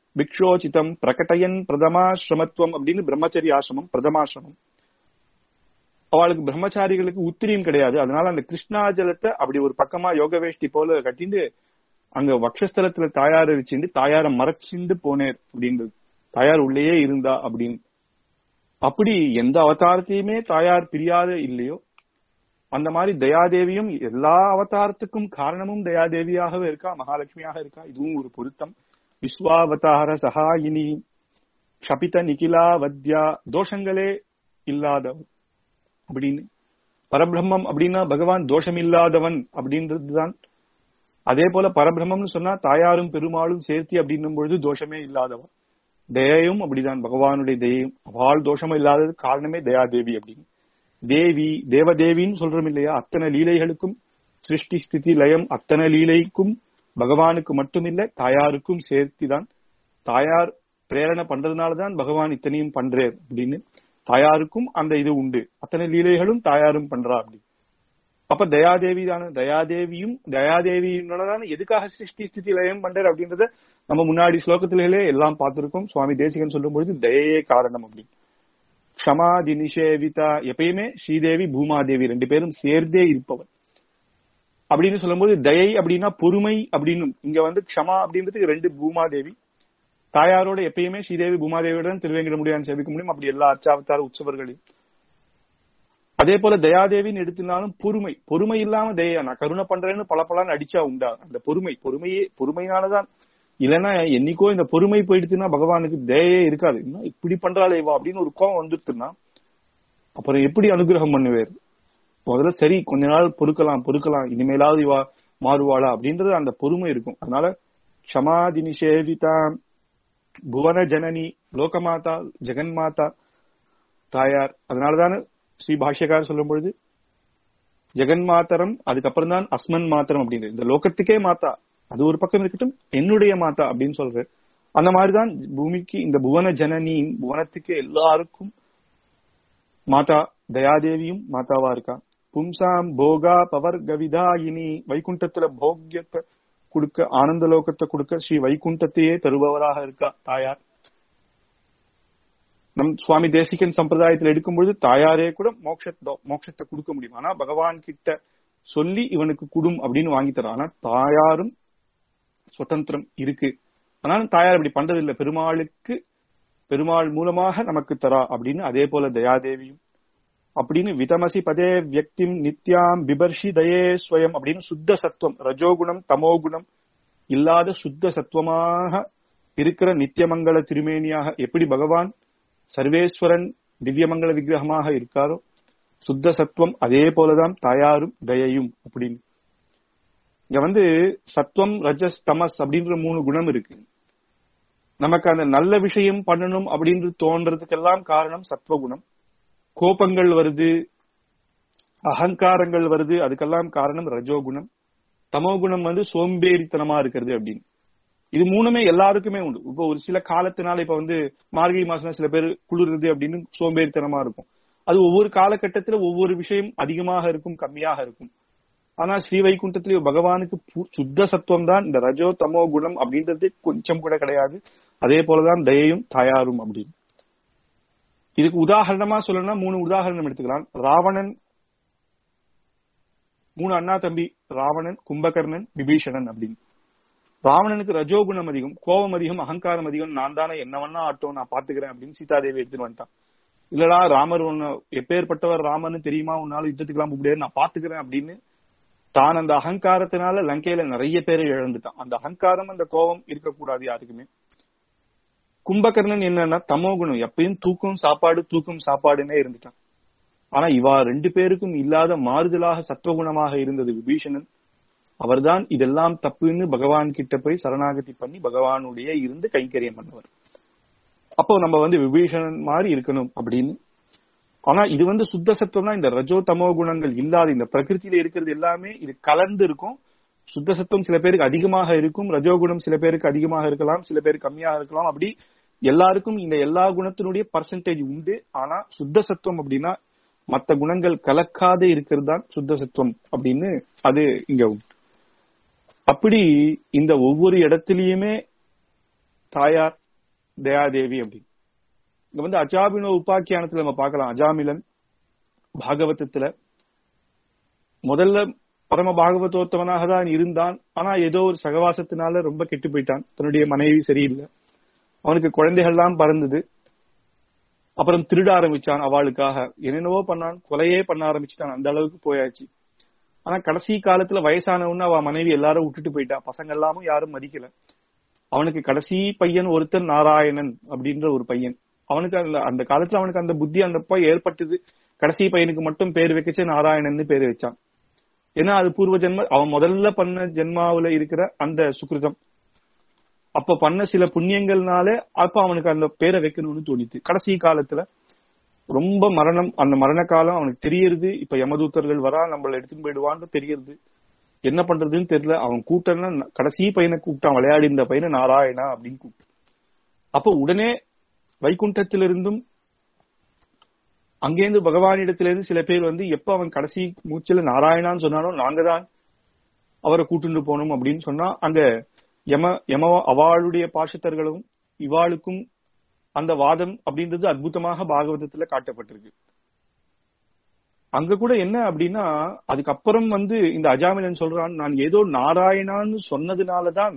பிக்ஷோச்சிதம் பிரகடயன் பிரதமாசிரமத்துவம் அப்படின்னு பிரம்மச்சரிய ஆசிரமம் பிரதமாசிரமம் அவளுக்கு பிரம்மச்சாரிகளுக்கு உத்திரியும் கிடையாது அதனால அந்த கிருஷ்ணா ஜலத்தை அப்படி ஒரு பக்கமா யோக வேஷ்டி போல கட்டிண்டு அங்க வக்ஷஸ்தலத்துல தாயாரை வச்சுட்டு தாயாரை மறைச்சிண்டு போனேர் அப்படின்றது தாயார் உள்ளேயே இருந்தா அப்படின்னு அப்படி எந்த அவதாரத்தையுமே தாயார் பிரியாத இல்லையோ அந்த மாதிரி தயாதேவியும் எல்லா அவதாரத்துக்கும் காரணமும் தயாதேவியாகவே இருக்கா மகாலட்சுமியாக இருக்கா இதுவும் ஒரு பொருத்தம் விஸ்வாவதார சகாயினி க்ஷபித நிகிலா வத்யா தோஷங்களே இல்லாதவன் அப்படின்னு பரபிரம்மம் அப்படின்னா பகவான் தோஷம் இல்லாதவன் அப்படின்றதுதான் அதே போல பரபிரம்மம்னு சொன்னா தாயாரும் பெருமாளும் சேர்த்தி அப்படின்னும் பொழுது தோஷமே இல்லாதவன் தயையும் அப்படிதான் பகவானுடைய தயையும் அவள் தோஷமும் இல்லாதது காரணமே தயாதேவி அப்படின்னு தேவி தேவதேவின்னு சொல்றோம் இல்லையா அத்தனை லீலைகளுக்கும் சிருஷ்டி ஸ்திதி லயம் அத்தனை லீலைக்கும் பகவானுக்கு மட்டுமில்ல தாயாருக்கும் சேர்த்திதான் தாயார் பிரேரணை பண்றதுனாலதான் பகவான் இத்தனையும் பண்றேன் அப்படின்னு தாயாருக்கும் அந்த இது உண்டு அத்தனை லீலைகளும் தாயாரும் பண்றா அப்படி அப்ப தயாதேவி தானே தயாதேவியும் தயாதேவியோட எதுக்காக சிருஷ்டி ஸ்திதி லயம் பண்றார் அப்படின்றத நம்ம முன்னாடி ஸ்லோகத்திலே எல்லாம் பார்த்திருக்கோம் சுவாமி தேசிகன் சொல்லும் பொழுது தயையே காரணம் அப்படி க்ஷமாதி நிஷேவிதா எப்பயுமே ஸ்ரீதேவி பூமாதேவி ரெண்டு பேரும் சேர்ந்தே இருப்பவர் அப்படின்னு சொல்லும்போது தயை அப்படின்னா பொறுமை அப்படின்னு இங்க வந்து க்ஷமா அப்படின்றதுக்கு ரெண்டு பூமாதேவி தாயாரோட எப்பயுமே ஸ்ரீதேவி பூமாதேவியுடன் திருவேங்கட முடியாது சேவிக்க முடியும் அப்படி எல்லா அர்ச்சாவதார உற்சவர்களையும் அதே போல தயாதேவின்னு எடுத்தினாலும் பொறுமை பொறுமை இல்லாம தயா நான் கருணை பண்றேன்னு பல பலன்னு அடிச்சா உண்டா அந்த பொறுமை பொறுமையே பொறுமையானதான் இல்லைன்னா என்னைக்கோ இந்த பொறுமை போயிடுச்சுன்னா பகவானுக்கு தயையே இருக்காது இன்னும் இப்படி பண்றாளே வா அப்படின்னு ஒரு கோவம் வந்துருச்சுன்னா அப்புறம் எப்படி அனுகிரகம் பண்ணுவார் முதல்ல சரி கொஞ்ச நாள் பொறுக்கலாம் பொறுக்கலாம் இனிமேலாவது இவா மாறுவாளா அப்படின்றது அந்த பொறுமை இருக்கும் அதனால க்ஷமாதி நிஷேவிதா புவன ஜனனி லோகமாதா ஜெகன்மாதா தாயார் அதனாலதானே ஸ்ரீ பாஷ்யக்கார் சொல்லும் பொழுது ஜெகன் மாத்தரம் அதுக்கப்புறம் தான் அஸ்மன் மாத்திரம் அப்படின்னு இந்த லோகத்துக்கே மாத்தா அது ஒரு பக்கம் இருக்கட்டும் என்னுடைய மாதா அப்படின்னு சொல்ற அந்த மாதிரிதான் பூமிக்கு இந்த புவன ஜனனி புவனத்துக்கு எல்லாருக்கும் மாதா தயாதேவியும் மாதாவா இருக்கா பும்சாம் போகா பவர் கவிதாயினி வைகுண்டத்துல போக்கியத்தை கொடுக்க ஆனந்த லோகத்தை கொடுக்க ஸ்ரீ வைகுண்டத்தையே தருபவராக இருக்கா தாயார் நம் சுவாமி தேசிகன் சம்பிரதாயத்தில் எடுக்கும்பொழுது தாயாரே கூட மோட்ச மோட்சத்தை கொடுக்க முடியும் ஆனா பகவான் கிட்ட சொல்லி இவனுக்கு குடும் அப்படின்னு வாங்கி தரான் ஆனா தாயாரும் சுதந்திரம் இருக்கு ஆனாலும் தாயார் அப்படி பண்றது இல்ல பெருமாளுக்கு பெருமாள் மூலமாக நமக்கு தரா அப்படின்னு அதே போல தயாதேவியும் அப்படின்னு விதமசி பதே வியக்திம் நித்யாம் பிபர்ஷி தயே ஸ்வயம் அப்படின்னு சுத்த சத்துவம் ரஜோகுணம் தமோகுணம் இல்லாத சுத்த சத்துவமாக இருக்கிற நித்தியமங்கல திருமேனியாக எப்படி பகவான் சர்வேஸ்வரன் திவ்யமங்கல விக்கிரகமாக இருக்காரோ சுத்த சத்துவம் அதே போலதான் தாயாரும் தயையும் அப்படின்னு இங்க வந்து சத்துவம் ரஜஸ் தமஸ் அப்படின்ற மூணு குணம் இருக்கு நமக்கு அந்த நல்ல விஷயம் பண்ணணும் அப்படின்னு தோன்றதுக்கெல்லாம் காரணம் சத்வகுணம் கோபங்கள் வருது அகங்காரங்கள் வருது அதுக்கெல்லாம் காரணம் ரஜோகுணம் தமோகுணம் வந்து சோம்பேறித்தனமா இருக்கிறது அப்படின்னு இது மூணுமே எல்லாருக்குமே உண்டு இப்போ ஒரு சில காலத்தினால இப்ப வந்து மார்கழி மாசம் சில பேர் குளிர்றது அப்படின்னு சோம்பேறித்தனமா இருக்கும் அது ஒவ்வொரு காலகட்டத்துல ஒவ்வொரு விஷயம் அதிகமாக இருக்கும் கம்மியாக இருக்கும் ஆனா ஸ்ரீ வைகுண்டத்திலேயே பகவானுக்கு சுத்த சத்துவம் தான் இந்த ரஜோ தமோ குணம் அப்படின்றது கொஞ்சம் கூட கிடையாது அதே போலதான் தயையும் தாயாரும் அப்படின்னு இதுக்கு உதாரணமா சொல்லணும்னா மூணு உதாரணம் எடுத்துக்கலாம் ராவணன் மூணு அண்ணா தம்பி ராவணன் கும்பகர்ணன் விபீஷணன் அப்படின்னு ராவணனுக்கு ரஜோகுணம் அதிகம் கோபம் அதிகம் அகங்காரம் அதிகம் நான் தானே என்னவன்னா ஆட்டம் நான் பாத்துக்கிறேன் அப்படின்னு சீதாதேவி எடுத்துட்டு வந்துட்டான் இல்லடா ராமர் ஒன்னு எப்பேற்பட்டவர் ராமர்னு தெரியுமா உன்னால யுத்தத்துக்கெல்லாம் முடியாது நான் பாத்துக்கிறேன் அப்படின்னு தான் அந்த அகங்காரத்தினால லங்கையில நிறைய பேரை இழந்துட்டான் அந்த அகங்காரம் அந்த கோபம் இருக்கக்கூடாது யாருக்குமே கும்பகர்ணன் என்னன்னா தமோ குணம் எப்பயும் தூக்கம் சாப்பாடு தூக்கம் சாப்பாடுன்னே இருந்துட்டான் ஆனா இவா ரெண்டு பேருக்கும் இல்லாத மாறுதலாக சத்துவகுணமாக இருந்தது விபீஷணன் அவர்தான் இதெல்லாம் தப்புன்னு பகவான் கிட்ட போய் சரணாகதி பண்ணி பகவானுடைய இருந்து கைங்கரியம் பண்ணவர் அப்போ நம்ம வந்து விபீஷணன் மாதிரி இருக்கணும் அப்படின்னு ஆனா இது வந்து சுத்த சத்துவம்னா இந்த ரஜோ தமோ குணங்கள் இல்லாத இந்த பிரகிருத்தில இருக்கிறது எல்லாமே இது கலந்து இருக்கும் சுத்த சத்துவம் சில பேருக்கு அதிகமாக இருக்கும் ரஜோகுணம் சில பேருக்கு அதிகமாக இருக்கலாம் சில பேருக்கு கம்மியாக இருக்கலாம் அப்படி எல்லாருக்கும் இந்த எல்லா குணத்தினுடைய பர்சன்டேஜ் உண்டு ஆனா சுத்த சத்துவம் அப்படின்னா மத்த குணங்கள் கலக்காத இருக்கிறது தான் சுத்த சத்துவம் அப்படின்னு அது இங்க உண்டு அப்படி இந்த ஒவ்வொரு இடத்திலயுமே தாயார் தயாதேவி அப்படின்னு இங்க வந்து அஜாபினோ உபாக்கியானத்துல நம்ம பார்க்கலாம் அஜாமிலன் பாகவதத்துல முதல்ல பரம பாகவதோத்தவனாக தான் இருந்தான் ஆனா ஏதோ ஒரு சகவாசத்தினால ரொம்ப கெட்டு போயிட்டான் தன்னுடைய மனைவி சரியில்லை அவனுக்கு குழந்தைகள்லாம் பறந்தது அப்புறம் திருட ஆரம்பிச்சான் அவளுக்காக என்னென்னவோ பண்ணான் கொலையே பண்ண ஆரம்பிச்சிட்டான் அந்த அளவுக்கு போயாச்சு ஆனா கடைசி காலத்துல வயசானவன்னு அவ மனைவி எல்லாரும் விட்டுட்டு போயிட்டா பசங்க எல்லாமும் யாரும் மதிக்கல அவனுக்கு கடைசி பையன் ஒருத்தன் நாராயணன் அப்படின்ற ஒரு பையன் அவனுக்கு அந்த அந்த காலத்துல அவனுக்கு அந்த புத்தி அந்த அப்ப ஏற்பட்டது கடைசி பையனுக்கு மட்டும் பேர் வைக்கச்சு நாராயணன் பேர் வச்சான் ஏன்னா அது பூர்வ ஜென்ம அவன் முதல்ல பண்ண ஜென்மாவுல இருக்கிற அந்த சுக்கிருதம் அப்ப பண்ண சில புண்ணியங்கள்னால அப்ப அவனுக்கு அந்த பேரை வைக்கணும்னு தோணித்து கடைசி காலத்துல ரொம்ப மரணம் அந்த மரண காலம் அவனுக்கு தெரியறது இப்ப யமதூத்தர்கள் வரா நம்மள எடுத்துட்டு போயிடுவான்னு தெரியறது என்ன பண்றதுன்னு தெரியல அவன் கூட்டம்னா கடைசி பையனை கூப்பிட்டான் விளையாடி இருந்த பையனை நாராயணா அப்படின்னு கூப்பிட்டு அப்ப உடனே வைகுண்டத்திலிருந்தும் அங்கேருந்து பகவானிடத்திலிருந்து சில பேர் வந்து எப்ப அவன் கடைசி மூச்சுல நாராயணான்னு சொன்னானோ நாங்க தான் அவரை கூட்டுண்டு போகணும் அப்படின்னு சொன்னா அங்க யம யம அவளுடைய பாஷத்தர்களும் இவாளுக்கும் அந்த வாதம் அப்படின்றது அற்புதமாக பாகவதத்துல காட்டப்பட்டிருக்கு அங்க கூட என்ன அப்படின்னா அதுக்கப்புறம் வந்து இந்த அஜாமிலன் சொல்றான் நான் ஏதோ நாராயணான்னு சொன்னதுனாலதான்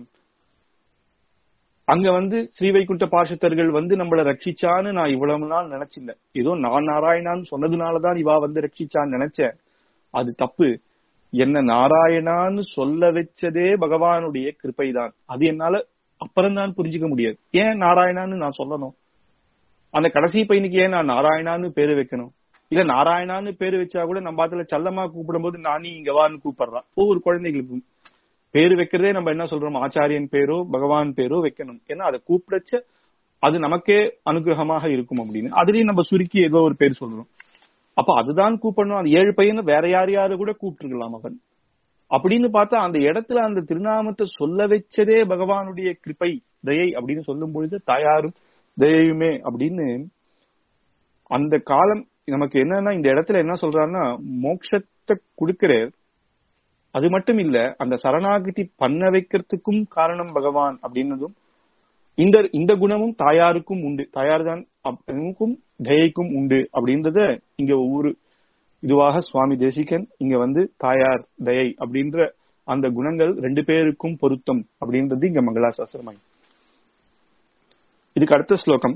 அங்க வந்து ஸ்ரீவைகுண்ட பாஷத்தர்கள் வந்து நம்மள ரட்சிச்சான்னு நான் இவ்வளவு நாள் நினைச்சிருந்தேன் ஏதோ நான் நாராயணான்னு சொன்னதுனாலதான் இவா வந்து ரட்சிச்சான்னு நினைச்சேன் அது தப்பு என்ன நாராயணான்னு சொல்ல வச்சதே பகவானுடைய கிருப்பை தான் அது என்னால அப்புறம் தான் புரிஞ்சுக்க முடியாது ஏன் நாராயணான்னு நான் சொல்லணும் அந்த கடைசி பையனுக்கு ஏன் நான் நாராயணான்னு பேரு வைக்கணும் இல்ல நாராயணான்னு பேரு வச்சா கூட நம்ம அதுல செல்லமா கூப்பிடும் போது நானி இங்க வான்னு கூப்பிடுறான் ஒவ்வொரு குழந்தைகளுக்கும் பேரு வைக்கிறதே நம்ம என்ன சொல்றோம் ஆச்சாரியன் பேரோ பகவான் பேரோ வைக்கணும் ஏன்னா அதை கூப்பிடச்ச அது நமக்கே அனுகிரகமாக இருக்கும் அப்படின்னு அதுலயும் நம்ம சுருக்கி ஏதோ ஒரு பேர் சொல்றோம் அப்ப அதுதான் கூப்பிடணும் அந்த ஏழு பையனை வேற யார் யாரு கூட கூப்பிட்டுருக்கலாம் அவன் அப்படின்னு பார்த்தா அந்த இடத்துல அந்த திருநாமத்தை சொல்ல வச்சதே பகவானுடைய கிருப்பை தயை அப்படின்னு சொல்லும் பொழுது தாயாரும் தயையுமே அப்படின்னு அந்த காலம் நமக்கு என்னன்னா இந்த இடத்துல என்ன சொல்றாருன்னா மோட்சத்தை கொடுக்கிறார் அது மட்டும் இல்ல அந்த சரணாகதி பண்ண வைக்கிறதுக்கும் காரணம் பகவான் அப்படின்னதும் இந்த இந்த குணமும் தாயாருக்கும் உண்டு தாயார் தான் அவனுக்கும் தயைக்கும் உண்டு அப்படின்றத இங்க ஒவ்வொரு இதுவாக சுவாமி தேசிகன் இங்க வந்து தாயார் தயை அப்படின்ற அந்த குணங்கள் ரெண்டு பேருக்கும் பொருத்தம் அப்படின்றது இங்க மங்களாசாஸ்திரமாய் இதுக்கு அடுத்த ஸ்லோகம்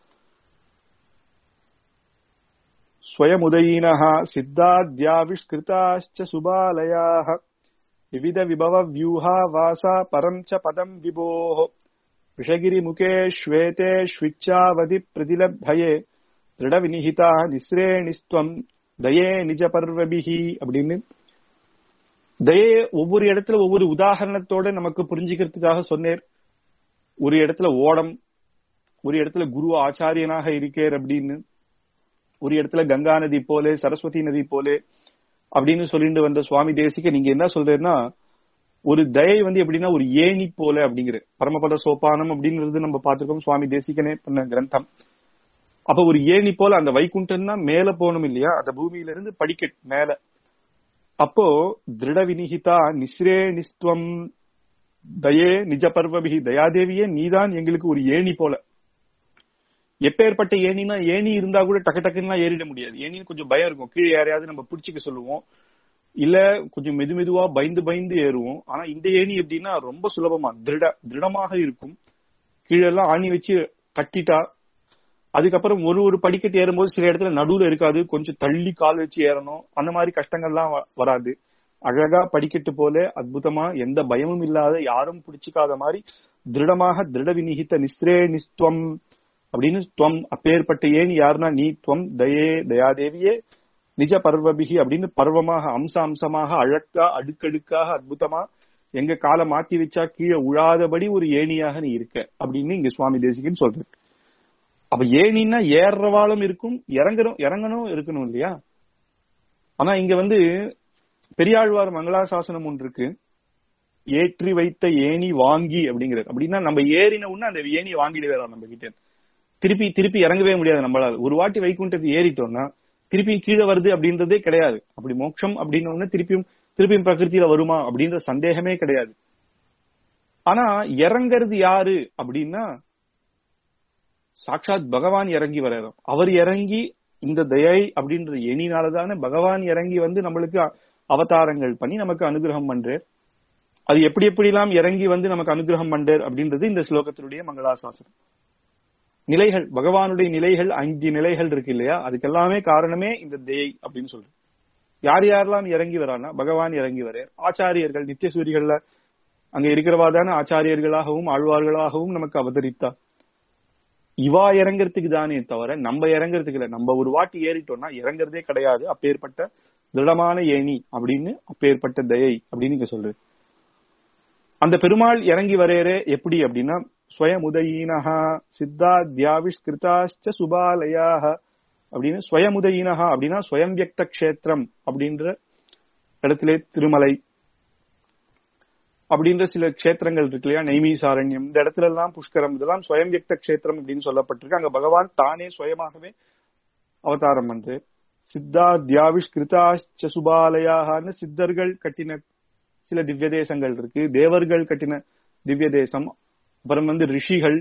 स्वयमुदयिनः सिद्धाद्याविष्कृताश्च सुबालयाः विविधविभवव्यूहा वासा परम् च पदम् विभोः विषगिरिमुखे श्वेते श्विच्छावधि प्रतिलभये दृढविनिहिता निःस्रेणिस्त्वम् தயே நிஜ பர்வபிஹி அப்படின்னு தயே ஒவ்வொரு இடத்துல ஒவ்வொரு உதாரணத்தோட நமக்கு புரிஞ்சுக்கிறதுக்காக சொன்னேர் ஒரு இடத்துல ஓடம் ஒரு இடத்துல குரு ஆச்சாரியனாக இருக்கேர் அப்படின்னு ஒரு இடத்துல கங்கா நதி போலே சரஸ்வதி நதி போலே அப்படின்னு சொல்லிட்டு வந்த சுவாமி தேசிக்க நீங்க என்ன சொல்றேன்னா ஒரு தயை வந்து எப்படின்னா ஒரு ஏணி போல அப்படிங்கிற பரமபத சோப்பானம் அப்படிங்கிறது நம்ம பார்த்திருக்கோம் சுவாமி தேசிகனே பண்ண கிரந்தம் அப்ப ஒரு ஏணி போல அந்த வைகுண்டம்னா மேல போகணும் இல்லையா அந்த பூமியில இருந்து படிக்கட் மேல அப்போ திருட வினிகிதா நிஸ்ரே நிஸ்துவம் தயே நிஜ பர்வபிகி தயாதேவியே நீதான் எங்களுக்கு ஒரு ஏணி போல எப்பேற்பட்ட ஏணினா ஏணி இருந்தா கூட டக்கு டக்குன்னா ஏறிட முடியாது ஏணின்னு கொஞ்சம் பயம் இருக்கும் கீழே யாரையாவது நம்ம பிடிச்சிக்க சொல்லுவோம் இல்ல கொஞ்சம் மெது மெதுவா பயந்து பயந்து ஏறுவோம் ஆனா இந்த ஏணி எப்படின்னா ரொம்ப சுலபமா திருட திருடமாக இருக்கும் கீழெல்லாம் ஆணி வச்சு கட்டிட்டா அதுக்கப்புறம் ஒரு ஒரு படிக்கட்டு ஏறும்போது சில இடத்துல நடுவுல இருக்காது கொஞ்சம் தள்ளி கால் வச்சு ஏறணும் அந்த மாதிரி கஷ்டங்கள்லாம் வராது அழகா படிக்கட்டு போல அற்புதமா எந்த பயமும் இல்லாத யாரும் பிடிச்சிக்காத மாதிரி திருடமாக திருட வினிகித்த நிஸ்ரே நிஸ்துவம் அப்படின்னு துவம் அப்பேற்பட்ட ஏன் யாருன்னா நீ துவம் தயே தயாதேவியே நிஜ பர்வபிகி அப்படின்னு பர்வமாக அம்ச அம்சமாக அழக்கா அடுக்கடுக்காக அற்புதமா எங்க காலை மாத்தி வச்சா கீழே உழாதபடி ஒரு ஏணியாக நீ இருக்க அப்படின்னு இங்க சுவாமி தேசிகன் சொல்ற அப்ப ஏணின்னா ஏறவாளும் இருக்கும் இறங்குறோம் இறங்கணும் இருக்கணும் இல்லையா ஆனா இங்க வந்து பெரியாழ்வார் மங்களாசாசனம் ஒன்று இருக்கு ஏற்றி வைத்த ஏணி வாங்கி அப்படிங்கிறது அப்படின்னா நம்ம ஏறின உடனே அந்த ஏணியை வாங்கிட்டு வேற நம்ம கிட்ட திருப்பி திருப்பி இறங்கவே முடியாது நம்மளால ஒரு வாட்டி வைகுண்டத்துக்கு ஏறிட்டோம்னா திருப்பி கீழே வருது அப்படின்றதே கிடையாது அப்படி மோட்சம் அப்படின்னு திருப்பியும் திருப்பியும் பிரகிருத்தியில வருமா அப்படின்ற சந்தேகமே கிடையாது ஆனா இறங்குறது யாரு அப்படின்னா சாட்சாத் பகவான் இறங்கி வர்றாராம் அவர் இறங்கி இந்த தயை அப்படின்ற எண்ணினாலதானே பகவான் இறங்கி வந்து நம்மளுக்கு அ- அவதாரங்கள் பண்ணி நமக்கு அனுகிரகம் பண்றார் அது எப்படி எப்படிலாம் இறங்கி வந்து நமக்கு அனுகிரகம் பண்றார் அப்படின்றது இந்த ஸ்லோகத்தினுடைய மங்களாசாசனம் நிலைகள் பகவானுடைய நிலைகள் அஞ்சு நிலைகள் இருக்கு இல்லையா அதுக்கெல்லாமே காரணமே இந்த தயை அப்படின்னு சொல்றோம் யார் யாரெல்லாம் இறங்கி வரான்னா பகவான் இறங்கி வரார் ஆச்சாரியர்கள் நித்தியசூரிகள்ல அங்க இருக்கிறவா தானே ஆச்சாரியர்களாகவும் ஆழ்வார்களாகவும் நமக்கு அவதரித்தா இவா இறங்குறதுக்கு தானே தவிர நம்ம இறங்குறதுக்கு இல்ல நம்ம ஒரு வாட்டி ஏறிட்டோம்னா இறங்குறதே கிடையாது அப்பேற்பட்ட திடமான ஏணி அப்படின்னு அப்பேற்பட்ட தயை அப்படின்னு இங்க சொல்றது அந்த பெருமாள் இறங்கி வரேரே எப்படி அப்படின்னா ஸ்வயமுதயீனஹா சித்தாத்யாவிஷ்கிருதாச்ச சுபாலயாக அப்படின்னு ஸ்வயமுதயீனஹா அப்படின்னா ஸ்வயம் வியக்த கஷேத்திரம் அப்படின்ற இடத்திலே திருமலை அப்படின்ற சில க்ஷேத்திரங்கள் இருக்கு இல்லையா நெய்மீசாரண்யம் இந்த இடத்துல எல்லாம் புஷ்கரம் இதெல்லாம் ஸ்வயம் வியக்த கஷேத்திரம் அப்படின்னு சொல்லப்பட்டிருக்கு அங்க பகவான் தானே சுயமாகவே அவதாரம் பண்று சித்தாத்யாவிஷ்கிருதாச்ச சுபாலயாகனு சித்தர்கள் கட்டின சில திவ்ய தேசங்கள் இருக்கு தேவர்கள் கட்டின திவ்ய தேசம் அப்புறம் வந்து ரிஷிகள்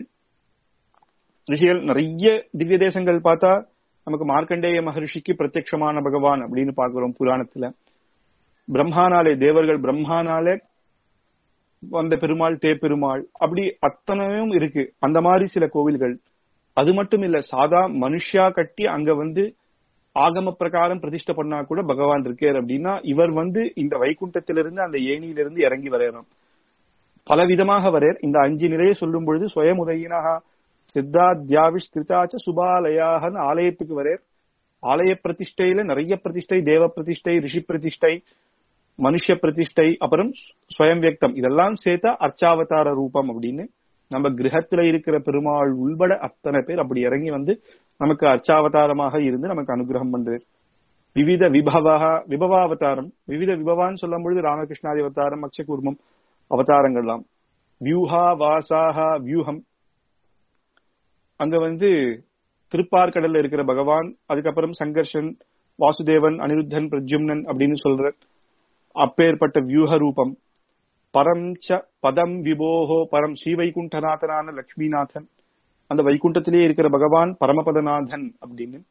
ரிஷிகள் நிறைய திவ்ய தேசங்கள் பார்த்தா நமக்கு மார்க்கண்டேய மகரிஷிக்கு பிரத்யட்சமான பகவான் அப்படின்னு பாக்குறோம் புராணத்துல பிரம்மானாலே தேவர்கள் பிரம்மானாலே வந்த பெருமாள் தே பெருமாள் அப்படி அத்தனையும் இருக்கு அந்த மாதிரி சில கோவில்கள் அது மட்டும் இல்ல சாதா மனுஷா கட்டி அங்க வந்து ஆகம பிரகாரம் பிரதிஷ்டை பண்ணா கூட பகவான் இருக்கார் அப்படின்னா இவர் வந்து இந்த வைகுண்டத்திலிருந்து அந்த ஏணியிலிருந்து இறங்கி வரையணும் பல விதமாக வரையர் இந்த அஞ்சு நிலையை சொல்லும் பொழுது சுயமுதையினகா சித்தாத்யாவிஷ் கிருதாச்ச சுபாலயாகன்னு ஆலயத்துக்கு வரையர் ஆலய பிரதிஷ்டையில நிறைய பிரதிஷ்டை தேவ பிரதிஷ்டை ரிஷி பிரதிஷ்டை மனுஷ பிரதிஷ்டை அப்புறம் ஸ்வயம் வியக்தம் இதெல்லாம் சேர்த்தா அர்ச்சாவதார ரூபம் அப்படின்னு நம்ம கிரகத்துல இருக்கிற பெருமாள் உள்பட அத்தனை பேர் அப்படி இறங்கி வந்து நமக்கு அர்ச்சாவதாரமாக இருந்து நமக்கு அனுகிரகம் பண்றார் விவித விபவா விபவாவதாரம் விவித விபவான்னு சொல்லும் பொழுது ராமகிருஷ்ணாதி அவதாரம் அக்ஷகூர்மம் அவதாரங்கள்லாம் வியூஹா வாசாஹா வியூஹம் அங்க வந்து திருப்பார்கடல்ல இருக்கிற பகவான் அதுக்கப்புறம் சங்கர்ஷன் வாசுதேவன் அனிருத்தன் பிரத்யும்னன் அப்படின்னு சொல்ற அப்பேற்பட்ட வியூக ரூபம் பரம் ச பதம் விபோகோ பரம் ஸ்ரீ வைகுண்டநாதனான லட்சுமிநாதன் அந்த வைகுண்டத்திலே இருக்கிற பகவான் பரமபதநாதன் அப்படின்னு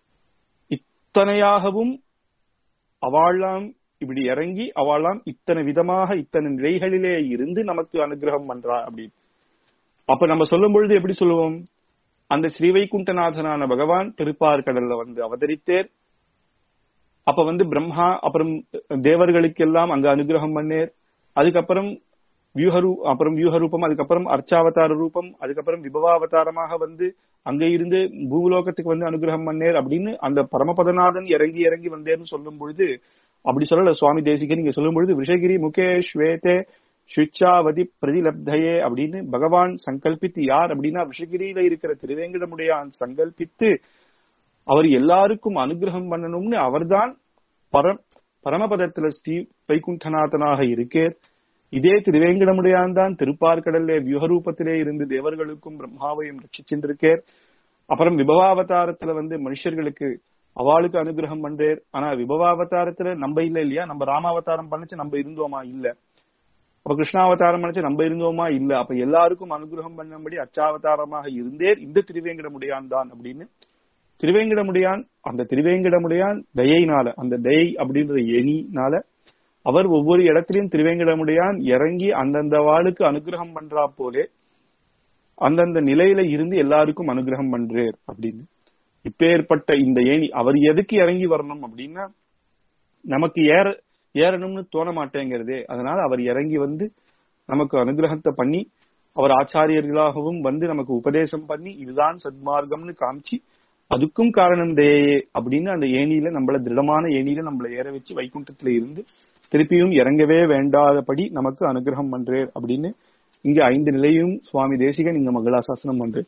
இத்தனையாகவும் அவாளாம் இப்படி இறங்கி அவாளாம் இத்தனை விதமாக இத்தனை நிலைகளிலே இருந்து நமக்கு அனுகிரகம் பண்றா அப்படின்னு அப்ப நம்ம சொல்லும் பொழுது எப்படி சொல்லுவோம் அந்த ஸ்ரீ வைகுண்டநாதனான பகவான் திருப்பார்கடல்ல வந்து அவதரித்தேர் அப்ப வந்து பிரம்மா அப்புறம் தேவர்களுக்கெல்லாம் அங்க அனுகிரகம் பண்ணேர் அதுக்கப்புறம் வியூஹரு அப்புறம் வியூஹ ரூபம் அதுக்கப்புறம் அர்ச்சாவதார ரூபம் அதுக்கப்புறம் விபவாவதாரமாக வந்து அங்க இருந்து பூலோகத்துக்கு வந்து அனுகிரகம் பண்ணேர் அப்படின்னு அந்த பரமபதநாதன் இறங்கி இறங்கி வந்தேர்னு சொல்லும் பொழுது அப்படி சொல்லல சுவாமி தேசிகன் நீங்க சொல்லும் பொழுது விஷகிரி முகே ஸ்வேதே சுச்சாவதி பிரதிலப்தையே அப்படின்னு பகவான் சங்கல்பித்து யார் அப்படின்னா விஷகிரியில இருக்கிற திருவேங்கடமுடையான் சங்கல்பித்து அவர் எல்லாருக்கும் அனுகிரகம் பண்ணணும்னு அவர்தான் பரம் பரமபதத்துல ஸ்ரீ வைகுண்டநாதனாக இருக்கேர் இதே திருவேங்கடமுடையான் தான் திருப்பார்கடல்லே வியூகரூபத்திலே இருந்து தேவர்களுக்கும் பிரம்மாவையும் ரட்சிச்சுருக்கேர் அப்புறம் விபவாவதாரத்துல வந்து மனுஷர்களுக்கு அவளுக்கு அனுகிரகம் பண்றேர் ஆனா விபவாவதாரத்துல நம்ம இல்ல இல்லையா நம்ம ராமாவதாரம் பண்ணிச்சு நம்ம இருந்தோமா இல்ல அப்ப கிருஷ்ணாவதாரம் பண்ணிச்சு நம்ம இருந்தோமா இல்ல அப்ப எல்லாருக்கும் அனுகிரகம் பண்ணும்படி அச்சாவதாரமாக இருந்தேர் இந்த திருவேங்கடமுடையான் தான் அப்படின்னு திருவேங்கடமுடையான் அந்த திருவேங்கடமுடையான் தயைனால அந்த தயை அப்படின்ற எணினால அவர் ஒவ்வொரு இடத்திலையும் திருவேங்கடமுடையான் இறங்கி அந்தந்த வாளுக்கு அனுகிரகம் பண்றா போலே அந்தந்த நிலையில இருந்து எல்லாருக்கும் அனுகிரகம் பண்றார் அப்படின்னு இப்பேற்பட்ட இந்த ஏணி அவர் எதுக்கு இறங்கி வரணும் அப்படின்னா நமக்கு ஏற ஏறணும்னு தோண மாட்டேங்கிறதே அதனால அவர் இறங்கி வந்து நமக்கு அனுகிரகத்தை பண்ணி அவர் ஆச்சாரியர்களாகவும் வந்து நமக்கு உபதேசம் பண்ணி இதுதான் சத்மார்க்கம்னு காமிச்சு அதுக்கும் காரணம் தயையே அப்படின்னு அந்த ஏணியில நம்மள திருடமான ஏணியில நம்மள ஏற வச்சு வைகுண்டத்துல இருந்து திருப்பியும் இறங்கவே வேண்டாதபடி நமக்கு அனுகிரகம் பண்றேர் அப்படின்னு இங்க ஐந்து நிலையும் சுவாமி தேசிகன் இங்க மங்களாசாசனம் பண்ற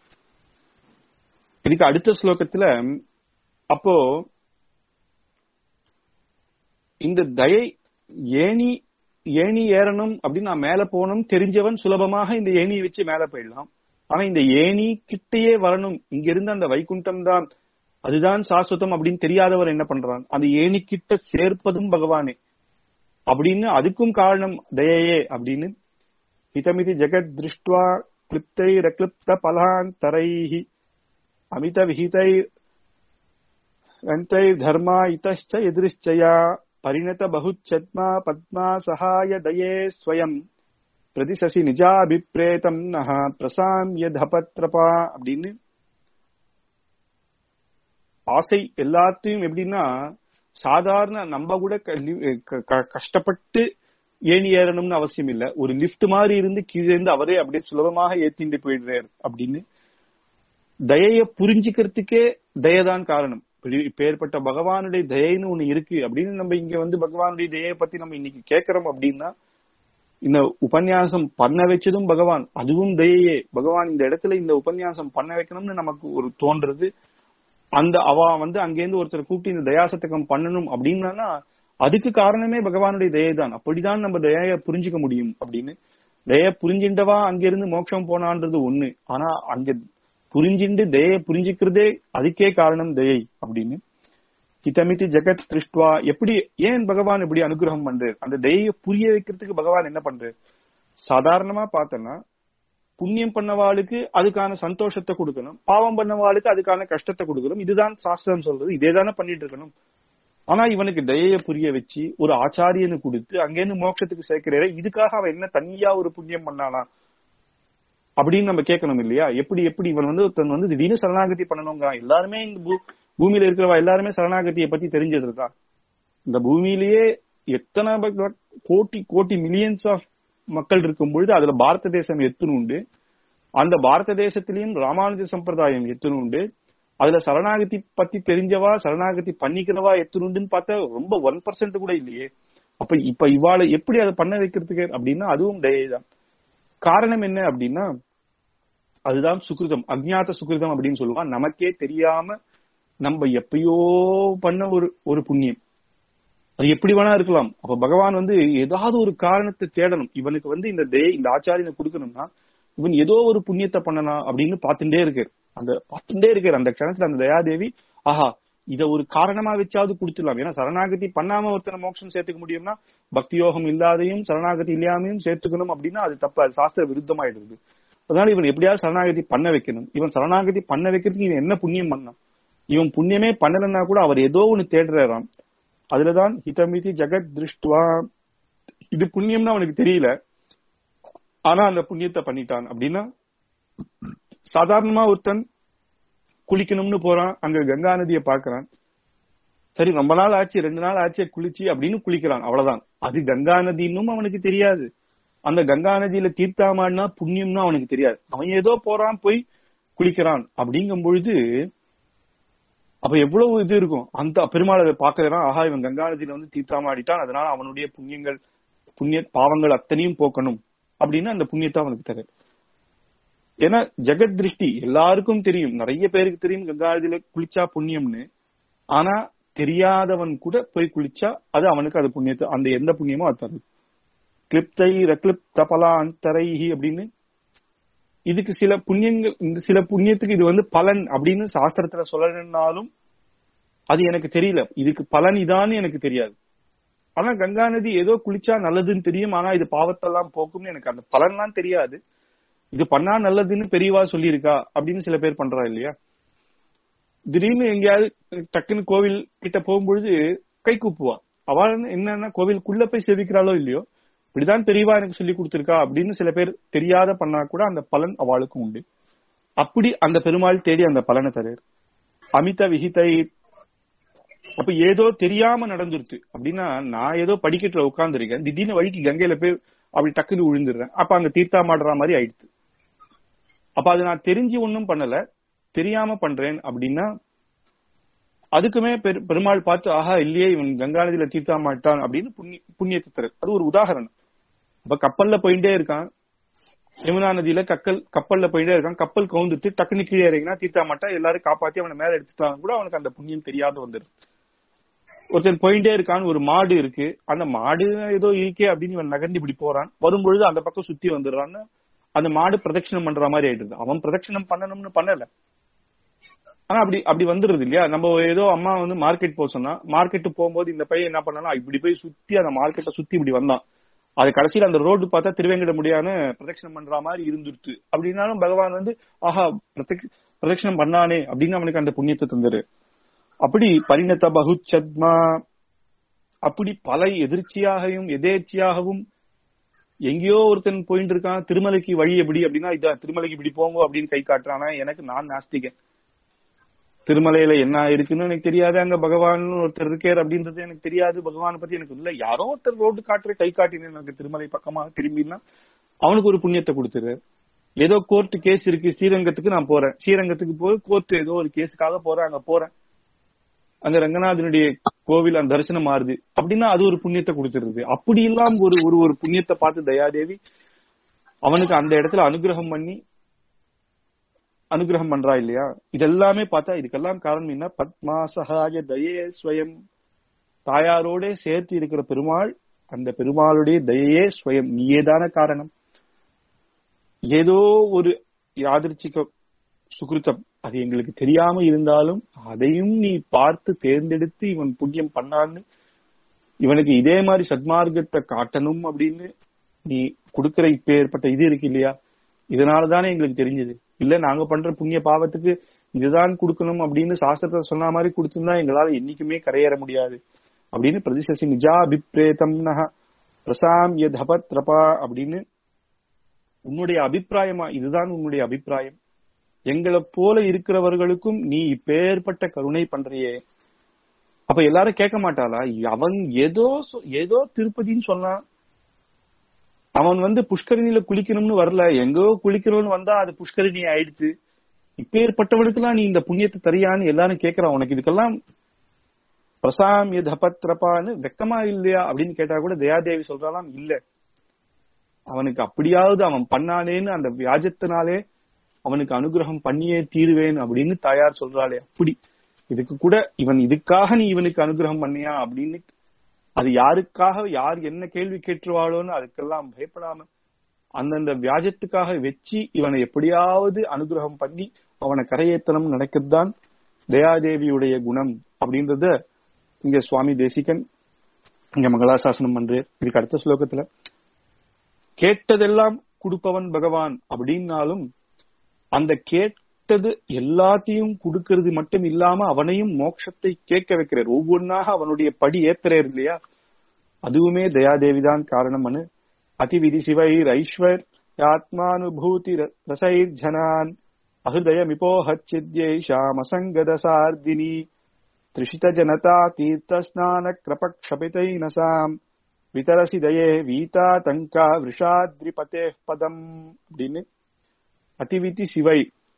இதுக்கு அடுத்த ஸ்லோகத்துல அப்போ இந்த தயை ஏணி ஏணி ஏறணும் அப்படின்னு நான் மேல போகணும் தெரிஞ்சவன் சுலபமாக இந்த ஏணியை வச்சு மேல போயிடலாம் ஆனா இந்த ஏணி கிட்டேயே வரணும் இங்க இருந்து அந்த வைகுண்டம் தான் அதுதான் சாஸ்வதம் அப்படின்னு தெரியாதவர் என்ன பண்றான் அந்த ஏணி கிட்ட சேர்ப்பதும் பகவானே அப்படின்னு அதுக்கும் காரணம் தயையே அப்படின்னு ஹிதமிதி ஜெகத் திருஷ்டுவா கிளிப்தை ரக்லிப்த பலாந்தரைஹி அமித விஹிதை ரந்தை தர்மா இத்தச்ச எதிரிச்சயா பரிணத பகுச்சத்மா பத்மா சகாய தயே ஸ்வயம் பிரதிசசி நிஜாபிப்ரேதம் நஹ பிரசாம்ய தபத்ரபா அப்படின்னு ஆசை எல்லாத்தையும் எப்படின்னா சாதாரண நம்ம கூட க- லி- க- க- கஷ்டப்பட்டு ஏணி ஏறணும்னு அவசியம் இல்ல ஒரு லிஃப்ட் மாதிரி இருந்து கீழே இருந்து அவரே அப்படியே சுலபமாக ஏத்திட்டு போயிடுறாரு அப்படின்னு தயைய புரிஞ்சுக்கிறதுக்கே தயதான் காரணம் இப்படி- இப்பேற்பட்ட பகவானுடைய தயைன்னு ஒண்ணு இருக்கு அப்படின்னு நம்ம இங்க வந்து பகவானுடைய தயையை பத்தி நம்ம இன்னைக்கு கேட்கிறோம் அப்படின்னா இந்த உபன்யாசம் பண்ண வச்சதும் பகவான் அதுவும் தயையே பகவான் இந்த இடத்துல இந்த உபன்யாசம் பண்ண வைக்கணும்னு நமக்கு ஒரு தோன்றது அந்த அவ வந்து அங்கேருந்து ஒருத்தர் கூப்பிட்டு இந்த தயாசத்தகம் பண்ணணும் அப்படின்னா அதுக்கு காரணமே பகவானுடைய தயை தான் அப்படிதான் நம்ம தயைய புரிஞ்சுக்க முடியும் அப்படின்னு தய புரிஞ்சின்றவா அங்கிருந்து மோட்சம் போனான்றது ஒண்ணு ஆனா அங்க புரிஞ்சிண்டு தயைய புரிஞ்சுக்கிறதே அதுக்கே காரணம் தயை அப்படின்னு ஹிதமிதி ஜெகத் திருஷ்டுவா எப்படி ஏன் பகவான் இப்படி அனுகிரகம் பண்றாரு அந்த தயைய புரிய வைக்கிறதுக்கு பகவான் என்ன பண்றாரு சாதாரணமா பார்த்தோம்னா புண்ணியம் பண்ணவாளுக்கு அதுக்கான சந்தோஷத்தை கொடுக்கணும் பாவம் பண்ணவாளுக்கு அதுக்கான கஷ்டத்தை கொடுக்கணும் இதுதான் சாஸ்திரம் சொல்றது இதே தானே பண்ணிட்டு இருக்கணும் ஆனா இவனுக்கு தயைய புரிய வச்சு ஒரு ஆச்சாரியனு கொடுத்து அங்கேருந்து மோட்சத்துக்கு சேர்க்கிறாரு இதுக்காக அவன் என்ன தனியா ஒரு புண்ணியம் பண்ணானா அப்படின்னு நம்ம கேட்கணும் இல்லையா எப்படி எப்படி இவன் வந்து ஒருத்தன் வந்து திடீர்னு சரணாகதி பண்ணணுங்கிறான் எல்லாருமே இந்த பூ- பூமியில இருக்கிறவா எல்லாருமே சரணாகதியை பத்தி தெரிஞ்சது இருக்கான் இந்த பூமியிலேயே எத்தனை ப- கோட்டி கோட்டி மில்லியன்ஸ் ஆஃப் மக்கள் இருக்கும் பொழுது அதுல பாரத தேசம் எத்தனை உண்டு அந்த பாரத தேசத்திலையும் ராமானுஜ சம்பிரதாயம் எத்தனை உண்டு அதுல சரணாகதி பத்தி தெரிஞ்சவா சரணாகதி பண்ணிக்கிறவா எத்தனை உண்டுன்னு பார்த்தா ரொம்ப ஒன் பர்சன்ட் கூட இல்லையே அப்ப இப்ப இவாளை எப்படி அதை பண்ண வைக்கிறதுக்கு அப்படின்னா அதுவும் தயை தான் காரணம் என்ன அப்படின்னா அதுதான் சுகிருதம் அஜ்ஞாத சுகிருதம் அப்படின்னு சொல்லுவான் நமக்கே தெரியாம நம்ம எப்பயோ பண்ண ஒரு ஒரு புண்ணியம் அது எப்படி வேணா இருக்கலாம் அப்ப பகவான் வந்து ஏதாவது ஒரு காரணத்தை தேடணும் இவனுக்கு வந்து இந்த தே இந்த ஆச்சாரியனை கொடுக்கணும்னா இவன் ஏதோ ஒரு புண்ணியத்தை பண்ணனா அப்படின்னு பார்த்துட்டே இருக்காரு அந்த பார்த்துட்டே இருக்காரு அந்த க்ஷணத்துல அந்த தயாதேவி ஆஹா இத ஒரு காரணமா வச்சாவது கொடுத்துடலாம் ஏன்னா சரணாகதி பண்ணாம ஒருத்தனை மோட்சம் சேர்த்துக்க முடியும்னா பக்தி யோகம் இல்லாதையும் சரணாகதி இல்லாமையும் சேர்த்துக்கணும் அப்படின்னா அது தப்பு அது சாஸ்திர விருத்தமாயிடுது அதனால இவன் எப்படியாவது சரணாகதி பண்ண வைக்கணும் இவன் சரணாகதி பண்ண வைக்கிறதுக்கு இவன் என்ன புண்ணியம் பண்ணான் இவன் புண்ணியமே பண்ணலன்னா கூட அவர் ஏதோ ஒண்ணு தேடுறாராம் அதுலதான் ஹிதமிதி ஜெகத் திருஷ்டுவா இது புண்ணியம்னு அவனுக்கு தெரியல ஆனா அந்த புண்ணியத்தை பண்ணிட்டான் அப்படின்னா சாதாரணமா ஒருத்தன் குளிக்கணும்னு போறான் அங்க கங்கா நதியை பாக்குறான் சரி ரொம்ப நாள் ஆச்சு ரெண்டு நாள் ஆச்சு குளிச்சு அப்படின்னு குளிக்கிறான் அவ்வளவுதான் அது கங்கா நதின்னும் அவனுக்கு தெரியாது அந்த கங்கா நதியில தீர்த்தாமாடினா புண்ணியம்னு அவனுக்கு தெரியாது அவன் ஏதோ போறான் போய் குளிக்கிறான் அப்படிங்கும் பொழுது அப்ப எவ்வளவு இது இருக்கும் அந்த பெருமாள் அதை பாக்குறான் ஆஹா இவன் கங்கா நதியில வந்து தீர்த்தாமாடிட்டான் அதனால அவனுடைய புண்ணியங்கள் புண்ணிய பாவங்கள் அத்தனையும் போக்கணும் அப்படின்னு அந்த புண்ணியத்தை அவனுக்கு தரு ஏன்னா ஜெகத் திருஷ்டி எல்லாருக்கும் தெரியும் நிறைய பேருக்கு தெரியும் கங்கா நதியில குளிச்சா புண்ணியம்னு ஆனா தெரியாதவன் கூட போய் குளிச்சா அது அவனுக்கு அது புண்ணியத்தை அந்த எந்த புண்ணியமோ அது தருது கிளிப்தை ரக்லிப்த பலாந்தரைஹி அப்படின்னு இதுக்கு சில புண்ணியங்கள் இந்த சில புண்ணியத்துக்கு இது வந்து பலன் அப்படின்னு சாஸ்திரத்துல சொல்லணும்னாலும் அது எனக்கு தெரியல இதுக்கு பலன் இதான்னு எனக்கு தெரியாது ஆனா கங்கா நதி ஏதோ குளிச்சா நல்லதுன்னு தெரியும் ஆனா இது பாவத்தெல்லாம் போக்கும்னு எனக்கு அந்த பலன்லாம் தெரியாது இது பண்ணா நல்லதுன்னு பெரியவா சொல்லியிருக்கா அப்படின்னு சில பேர் பண்றா இல்லையா திடீர்னு எங்கேயாவது டக்குன்னு கோவில் கிட்ட போகும்பொழுது கை கூப்புவா அவள் என்னன்னா கோவிலுக்குள்ள போய் சேவிக்கிறாளோ இல்லையோ இப்படிதான் பெரியவா எனக்கு சொல்லி கொடுத்திருக்கா அப்படின்னு சில பேர் தெரியாத பண்ணா கூட அந்த பலன் அவளுக்கும் உண்டு அப்படி அந்த பெருமாள் தேடி அந்த பலனை தருவார் அமித விகிதை அப்ப ஏதோ தெரியாம நடந்துருச்சு அப்படின்னா நான் ஏதோ படிக்கட்டுல உட்கார்ந்துருக்கேன் திடீர்னு வழிக்கு கங்கையில போய் அப்படி டக்குன்னு விழுந்துடுறேன் அப்ப அங்க தீர்த்தா மாடுற மாதிரி ஆயிடுச்சு அப்ப அது நான் தெரிஞ்சு ஒண்ணும் பண்ணல தெரியாம பண்றேன் அப்படின்னா அதுக்குமே பெரு- பெருமாள் பார்த்து ஆஹா இல்லையே இவன் கங்கா நதியில தீர்த்தா மாட்டான் அப்படின்னு புண்ணிய புண்ணியத்தை தரு அது ஒரு உதாரணம் அப்ப கப்பல்ல போயிட்டே இருக்கான் யமுனா நதியில கப்பல் கப்பல்ல போயிட்டே இருக்கான் கப்பல் கவுந்துட்டு டக்குனு கீழே இறங்கினா தீர்த்தா மாட்டா எல்லாரும் காப்பாத்தி அவனை மேல எடுத்துட்டாங்க கூட அவனுக்கு அந்த புண்ணியம் தெரியாத வந்துடும் ஒருத்தன் போயிட்டே இருக்கான் ஒரு மாடு இருக்கு அந்த மாடு ஏதோ இருக்கே அப்படின்னு இவன் நகர்ந்து இப்படி போறான் வரும்பொழுது அந்த பக்கம் சுத்தி வந்துடுறான்னு அந்த மாடு பிரதட்சணம் பண்ற மாதிரி ஆயிடுது அவன் பிரதட்சணம் பண்ணணும்னு பண்ணல ஆனா அப்படி அப்படி வந்துருது இல்லையா நம்ம ஏதோ அம்மா வந்து மார்க்கெட் போக சொன்னா மார்க்கெட் போகும்போது இந்த பையன் என்ன பண்ணானா இப்படி போய் சுத்தி அந்த மார்க்கெட்டை சுத்தி இப்படி வந்தான் அது கடைசியில அந்த ரோடு பார்த்தா திருவேங்கட முடியாம பிரதட்சணம் பண்ற மாதிரி இருந்துருச்சு அப்படின்னாலும் பகவான் வந்து ஆஹா பிரதக் பிரதட்சணம் பண்ணானே அப்படின்னு அவனுக்கு அந்த புண்ணியத்தை தந்துரு அப்படி பரிணத பகுச்சத்மா அப்படி பல எதிர்ச்சியாகவும் எதேர்ச்சியாகவும் எங்கேயோ ஒருத்தன் போயிட்டு இருக்கான் திருமலைக்கு வழி எப்படி அப்படின்னா இதான் திருமலைக்கு இப்படி போங்க அப்படின்னு கை காட்டுறானா எனக்கு நான் நாஸ்திகன் திருமலையில என்ன இருக்குன்னு எனக்கு தெரியாது அங்க பகவான் ஒருத்தர் இருக்கார் அப்படின்றது எனக்கு தெரியாது பகவான் பத்தி எனக்கு இல்ல யாரோ ஒருத்தர் ரோடு காட்டுற கை காட்டினேன் எனக்கு திருமலை பக்கமா திரும்பினா அவனுக்கு ஒரு புண்ணியத்தை கொடுத்துரு ஏதோ கோர்ட் கேஸ் இருக்கு ஸ்ரீரங்கத்துக்கு நான் போறேன் ஸ்ரீரங்கத்துக்கு போய் கோர்ட் ஏதோ ஒரு கேஸுக்காக போறேன் அங்க போறேன் அங்க ரங்கநாதனுடைய கோவில் அந்த தரிசனம் மாறுது அப்படின்னா அது ஒரு புண்ணியத்தை கொடுத்துருது அப்படி இல்லாம ஒரு ஒரு ஒரு புண்ணியத்தை பார்த்து தயாதேவி அவனுக்கு அந்த இடத்துல அனுகிரகம் பண்ணி அனுகிரகம் பண்றா இல்லையா இதெல்லாமே பார்த்தா இதுக்கெல்லாம் காரணம் என்ன பத்மா சகாய தயே ஸ்வயம் தாயாரோட சேர்த்து இருக்கிற பெருமாள் அந்த பெருமாளுடைய தயையே ஸ்வயம் நீயேதான காரணம் ஏதோ ஒரு யாதிர்ச்சிக சுகிருத்தம் அது எங்களுக்கு தெரியாம இருந்தாலும் அதையும் நீ பார்த்து தேர்ந்தெடுத்து இவன் புண்ணியம் பண்ணான்னு இவனுக்கு இதே மாதிரி சத்மார்க்கத்தை காட்டணும் அப்படின்னு நீ கொடுக்கிற இப்ப ஏற்பட்ட இது இருக்கு இல்லையா இதனாலதானே எங்களுக்கு தெரிஞ்சது இல்ல நாங்க பண்ற புண்ணிய பாவத்துக்கு இதுதான் கொடுக்கணும் அப்படின்னு சாஸ்திரத்தை சொன்ன மாதிரி கொடுத்திருந்தா எங்களால என்னைக்குமே கரையேற முடியாது அப்படின்னு பிரதிசசி நிஜா அபிப்ரேதம் பிரசாம் யதபத்ரபா அப்படின்னு உன்னுடைய அபிப்பிராயமா இதுதான் உன்னுடைய அபிப்பிராயம் எங்களை போல இருக்கிறவர்களுக்கும் நீ இப்பேற்பட்ட கருணை பண்றியே அப்ப எல்லாரும் கேட்க மாட்டாளா அவன் ஏதோ சொ- ஏதோ திருப்பதின்னு சொன்னான் அவன் வந்து புஷ்கரணியில குளிக்கணும்னு வரல எங்கோ குளிக்கணும்னு வந்தா அது புஷ்கரணி ஆயிடுச்சு இப்பேற்பட்டவனுக்கெல்லாம் நீ இந்த புண்ணியத்தை தரியான்னு எல்லாரும் கேக்குறான் உனக்கு இதுக்கெல்லாம் பிரசாமிய தபத்ரபான்னு வெக்கமா இல்லையா அப்படின்னு கேட்டா கூட தயாதேவி சொல்றாலாம் இல்ல அவனுக்கு அப்படியாவது அவன் பண்ணானேன்னு அந்த வியாஜத்தினாலே அவனுக்கு அனுகிரகம் பண்ணியே தீருவேன் அப்படின்னு தாயார் சொல்றாளே அப்படி இதுக்கு கூட இவன் இதுக்காக நீ இவனுக்கு அனுகிரகம் பண்ணியா அப்படின்னு அது யாருக்காக யார் என்ன கேள்வி கேட்டுருவாளோன்னு அதுக்கெல்லாம் பயப்படாம அந்தந்த வியாஜத்துக்காக வச்சு இவனை எப்படியாவது அனுகிரகம் பண்ணி அவனை கரையேத்தனம் நடக்கத்தான் தயாதேவியுடைய குணம் அப்படின்றத இங்க சுவாமி தேசிகன் இங்க மங்களாசாசனம் பண்றார் இதுக்கு அடுத்த ஸ்லோகத்துல கேட்டதெல்லாம் கொடுப்பவன் பகவான் அப்படின்னாலும் அந்த கேட்டது எல்லாத்தையும் கொடுக்கிறது மட்டும் இல்லாம அவனையும் மோட்சத்தை கேட்க வைக்கிறார் ஒவ்வொன்னாக அவனுடைய படி ஏத்துறார் இல்லையா அதுவுமே தயாதேவிதான் காரணம்னு அதிவிதி சிவைர் ஐஸ்வர் ஆத்மானுபூதி ரசைர் ஜனான் அஹிருதயமிபோஹச்சித்யைஷாமசங்கத சார்தினி त्रिषित जनता तीर्थ स्नान कृप क्षपितैनसाம் விதரசி தயே வீதா தங்கா விஷாத்ரிபதே பதம் அப்படின்னு அதிவிதி சிவை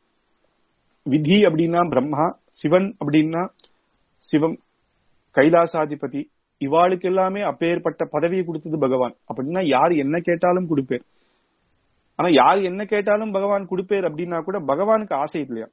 விதி அப்படின்னா பிரம்மா சிவன் அப்படின்னா சிவம் கைலாசாதிபதி இவாளுக்கு எல்லாமே அப்பேற்பட்ட பதவியை கொடுத்தது பகவான் அப்படின்னா யார் என்ன கேட்டாலும் கொடுப்பேர் ஆனா யார் என்ன கேட்டாலும் பகவான் கொடுப்பேர் அப்படின்னா கூட பகவானுக்கு ஆசை இல்லையா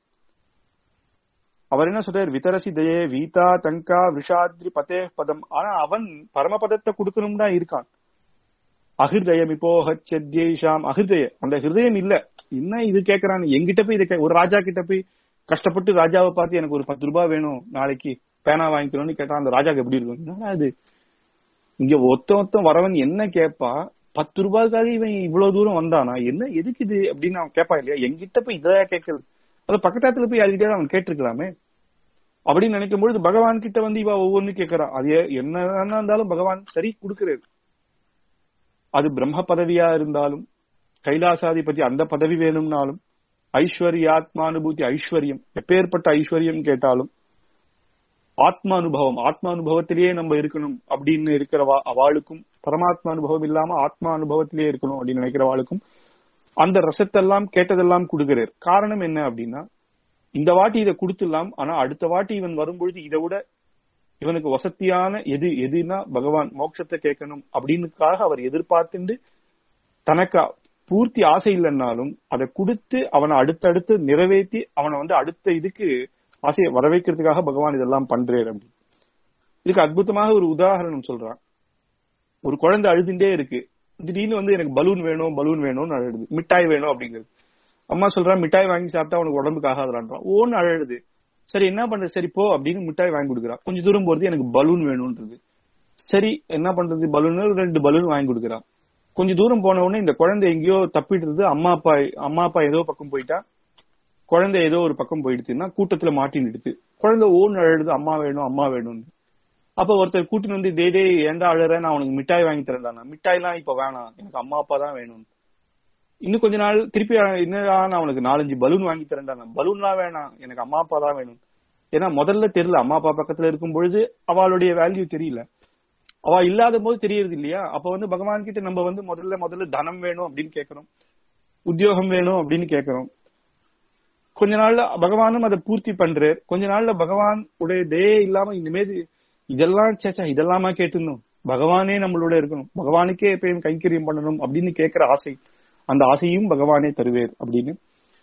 அவர் என்ன சொல்றாரு விதரசி தயே வீதா தங்கா விஷாத்ரி பதே பதம் ஆனா அவன் பரமபதத்தை கொடுக்கணும் தான் இருக்கான் அகிருதயம் இப்போ ஹச்சத்யேஷாம் அகிருதய அந்த ஹிருதயம் இல்ல என்ன இது கேக்குறான் எங்கிட்ட போய் இதை கே- ஒரு ராஜா கிட்ட போய் கஷ்டப்பட்டு ராஜாவை பார்த்து எனக்கு ஒரு பத்து ரூபாய் வேணும் நாளைக்கு பேனா வாங்கிக்கணும்னு கேட்டா அந்த ராஜாக்கு எப்படி இருக்கும் என்னடா இது இங்க ஒத்த ஒருத்தன் வரவன் என்ன கேப்பா பத்து ரூபாய்க்காக இவன் இவ்வளவு தூரம் வந்தானா என்ன எதுக்கு இது அப்படின்னு அவன் கேட்பான் இல்லையா எங்கிட்ட போய் இதையா கேட்கறது அது பக்கத்தாத்துல போய் யாருக்கிட்டே அவன் கேட்டிருக்கலாமே அப்படின்னு நினைக்கும் பொழுது பகவான் கிட்ட வந்து இவ ஒவ்வொன்னு கேட்கறா அது ஏ- என்ன இருந்தாலும் பகவான் சரி கொடுக்கிறாரு அது பிரம்ம பதவியா இருந்தாலும் கைலாசாதிபதி அந்த பதவி வேணும்னாலும் ஐஸ்வர்ய ஆத்மானுபூதி ஐஸ்வர்யம் எப்பேற்பட்ட ஐஸ்வர்யம் கேட்டாலும் ஆத்ம அனுபவம் ஆத்ம அனுபவத்திலேயே நம்ம இருக்கணும் அப்படின்னு இருக்கிறவா அவளுக்கும் பரமாத்மா அனுபவம் இல்லாம ஆத்மா அனுபவத்திலேயே இருக்கணும் அப்படின்னு நினைக்கிறவாளுக்கும் அந்த ரசத்தெல்லாம் கேட்டதெல்லாம் கொடுக்கிறார் காரணம் என்ன அப்படின்னா இந்த வாட்டி இதை கொடுத்துடலாம் ஆனா அடுத்த வாட்டி இவன் வரும்பொழுது இதை விட இவனுக்கு வசதியான எது எதுனா பகவான் மோட்சத்தை கேட்கணும் அப்படின்னுக்காக அவர் எதிர்பார்த்துண்டு தனக்கு பூர்த்தி ஆசை இல்லைன்னாலும் அதை கொடுத்து அவனை அடுத்தடுத்து நிறைவேற்றி அவனை வந்து அடுத்த இதுக்கு ஆசையை வர வைக்கிறதுக்காக பகவான் இதெல்லாம் பண்றாரு அப்படி இதுக்கு அற்புதமாக ஒரு உதாரணம் சொல்றான் ஒரு குழந்தை அழுதுண்டே இருக்கு திடீர்னு வந்து எனக்கு பலூன் வேணும் பலூன் வேணும்னு அழுது மிட்டாய் வேணும் அப்படிங்கிறது அம்மா சொல்றா மிட்டாய் வாங்கி சாப்பிட்டா உனக்கு உடம்புக்கு ஆகாதுறான்றான் ஓன்னு அழுது சரி என்ன பண்றது சரி போ அப்படின்னு மிட்டாய் வாங்கி கொடுக்குறா கொஞ்சம் தூரம் போறது எனக்கு பலூன் வேணும்ன்றது சரி என்ன பண்றது பலூன் ரெண்டு பலூன் வாங்கி கொடுக்குறா கொஞ்சம் தூரம் போன உடனே இந்த குழந்தை எங்கேயோ தப்பிடுறது அம்மா அப்பா அம்மா அப்பா ஏதோ பக்கம் போயிட்டா குழந்தை ஏதோ ஒரு பக்கம் போயிடுச்சுன்னா கூட்டத்துல மாட்டின்னுடுது குழந்தை ஓன்னு அழுது அம்மா வேணும் அம்மா வேணும்னு அப்ப ஒருத்தர் கூட்டின்னு வந்து டே டே ஏன்டா அழுற நான் உனக்கு மிட்டாய் வாங்கி தரேன்டா மிட்டாய் எல்லாம் இப்ப வேணாம் எனக்கு அம்மா அப்பா தான் வேணும் இன்னும் கொஞ்ச நாள் திருப்பி என்னடா நான் உனக்கு நாலஞ்சு பலூன் வாங்கி தரேன்டா பலூன்லாம் வேணாம் எனக்கு அம்மா அப்பா தான் வேணும் ஏன்னா முதல்ல தெரியல அம்மா அப்பா பக்கத்துல இருக்கும் பொழுது அவளுடைய வேல்யூ தெரியல அவ இல்லாத போது தெரியறது இல்லையா அப்ப வந்து பகவான் கிட்ட நம்ம வந்து முதல்ல முதல்ல தனம் வேணும் அப்படின்னு கேக்குறோம் உத்தியோகம் வேணும் அப்படின்னு கேக்குறோம் கொஞ்ச நாள்ல பகவானும் அதை பூர்த்தி பண்றாரு கொஞ்ச நாள்ல பகவான் உடைய தே இல்லாம இனிமேல் இதெல்லாம் சேச்சா இதெல்லாமா கேட்டுணும் பகவானே நம்மளோட இருக்கணும் பகவானுக்கே எப்பயும் கைங்கரியம் பண்ணணும் அப்படின்னு கேட்கிற ஆசை அந்த ஆசையும் பகவானே தருவேர் அப்படின்னு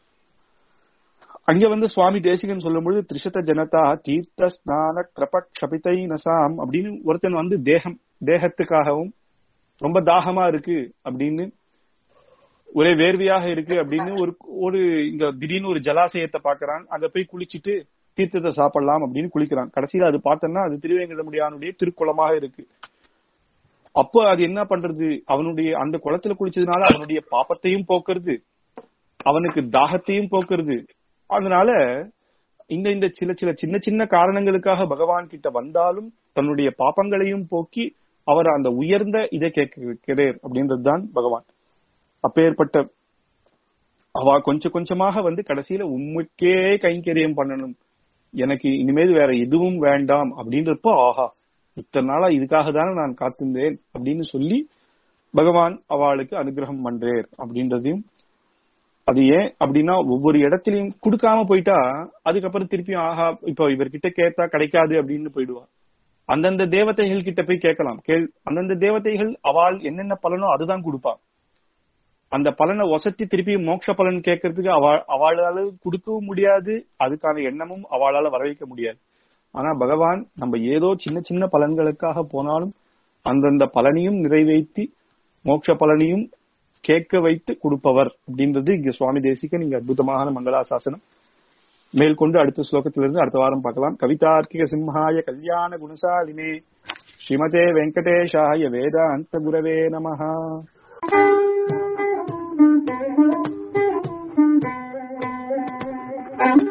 அங்க வந்து சுவாமி தேசிகன் சொல்லும்பொழுது திரிசத ஜனதா தீர்த்த ஸ்நான கிரப கபிதை நசாம் அப்படின்னு ஒருத்தன் வந்து தேகம் தேகத்துக்காகவும் ரொம்ப தாகமா இருக்கு அப்படின்னு ஒரே வேர்வையாக இருக்கு அப்படின்னு ஒரு ஒரு இங்க திடீர்னு ஒரு ஜலாசயத்தை பாக்குறான் அங்க போய் குளிச்சுட்டு தீர்த்தத்தை சாப்பிடலாம் அப்படின்னு குளிக்கிறான் கடைசியில அது பார்த்தோம்னா அது திருவேங்கடமுடியானுடைய திருக்குளமாக இருக்கு அப்போ அது என்ன பண்றது அவனுடைய அந்த குளத்துல குளிச்சதுனால அவனுடைய பாப்பத்தையும் போக்குறது அவனுக்கு தாகத்தையும் போக்குறது அதனால இந்த இந்த சில சில சின்ன சின்ன காரணங்களுக்காக பகவான் கிட்ட வந்தாலும் தன்னுடைய பாப்பங்களையும் போக்கி அவர் அந்த உயர்ந்த இதை கேட்கிறார் அப்படின்றதுதான் பகவான் அப்பேற்பட்ட அவ கொஞ்சம் கொஞ்சமாக வந்து கடைசியில உண்மைக்கே கைங்கரியம் பண்ணணும் எனக்கு இனிமேல் வேற எதுவும் வேண்டாம் அப்படின்றப்போ ஆஹா இத்தனை நாளா இதுக்காக தானே நான் காத்திருந்தேன் அப்படின்னு சொல்லி பகவான் அவளுக்கு அனுகிரகம் பண்றேர் அப்படின்றதையும் அது ஏன் அப்படின்னா ஒவ்வொரு இடத்துலயும் கொடுக்காம போயிட்டா அதுக்கப்புறம் திருப்பியும் ஆஹா இப்போ இவர்கிட்ட கேட்டா கிடைக்காது அப்படின்னு போயிடுவா அந்தந்த தேவதைகள் கிட்ட போய் கேட்கலாம் கேள் அந்தந்த தேவதைகள் அவள் என்னென்ன பலனோ அதுதான் கொடுப்பா அந்த பலனை ஒசத்தி திருப்பி மோட்ச பலன் கேட்கறதுக்கு அவள் அவளால கொடுக்கவும் முடியாது அதுக்கான எண்ணமும் அவளால வரவைக்க முடியாது ஆனா பகவான் நம்ம ஏதோ சின்ன சின்ன பலன்களுக்காக போனாலும் அந்தந்த பலனையும் நிறைவேற்றி மோட்ச பலனையும் கேட்க வைத்து கொடுப்பவர் அப்படின்றது இங்க சுவாமி தேசிக நீங்க அற்புதமான மங்களாசாசனம் மேற்கொண்டு அடுத்த ஸ்லோகத்திலிருந்து அடுத்த வாரம் பார்க்கலாம் கவிதார்க்கிக சிம்ஹாய கல்யாண குணசாலினே ஸ்ரீமதே வெங்கடேஷாய வேதாந்த குரவே நமஹா Thank you.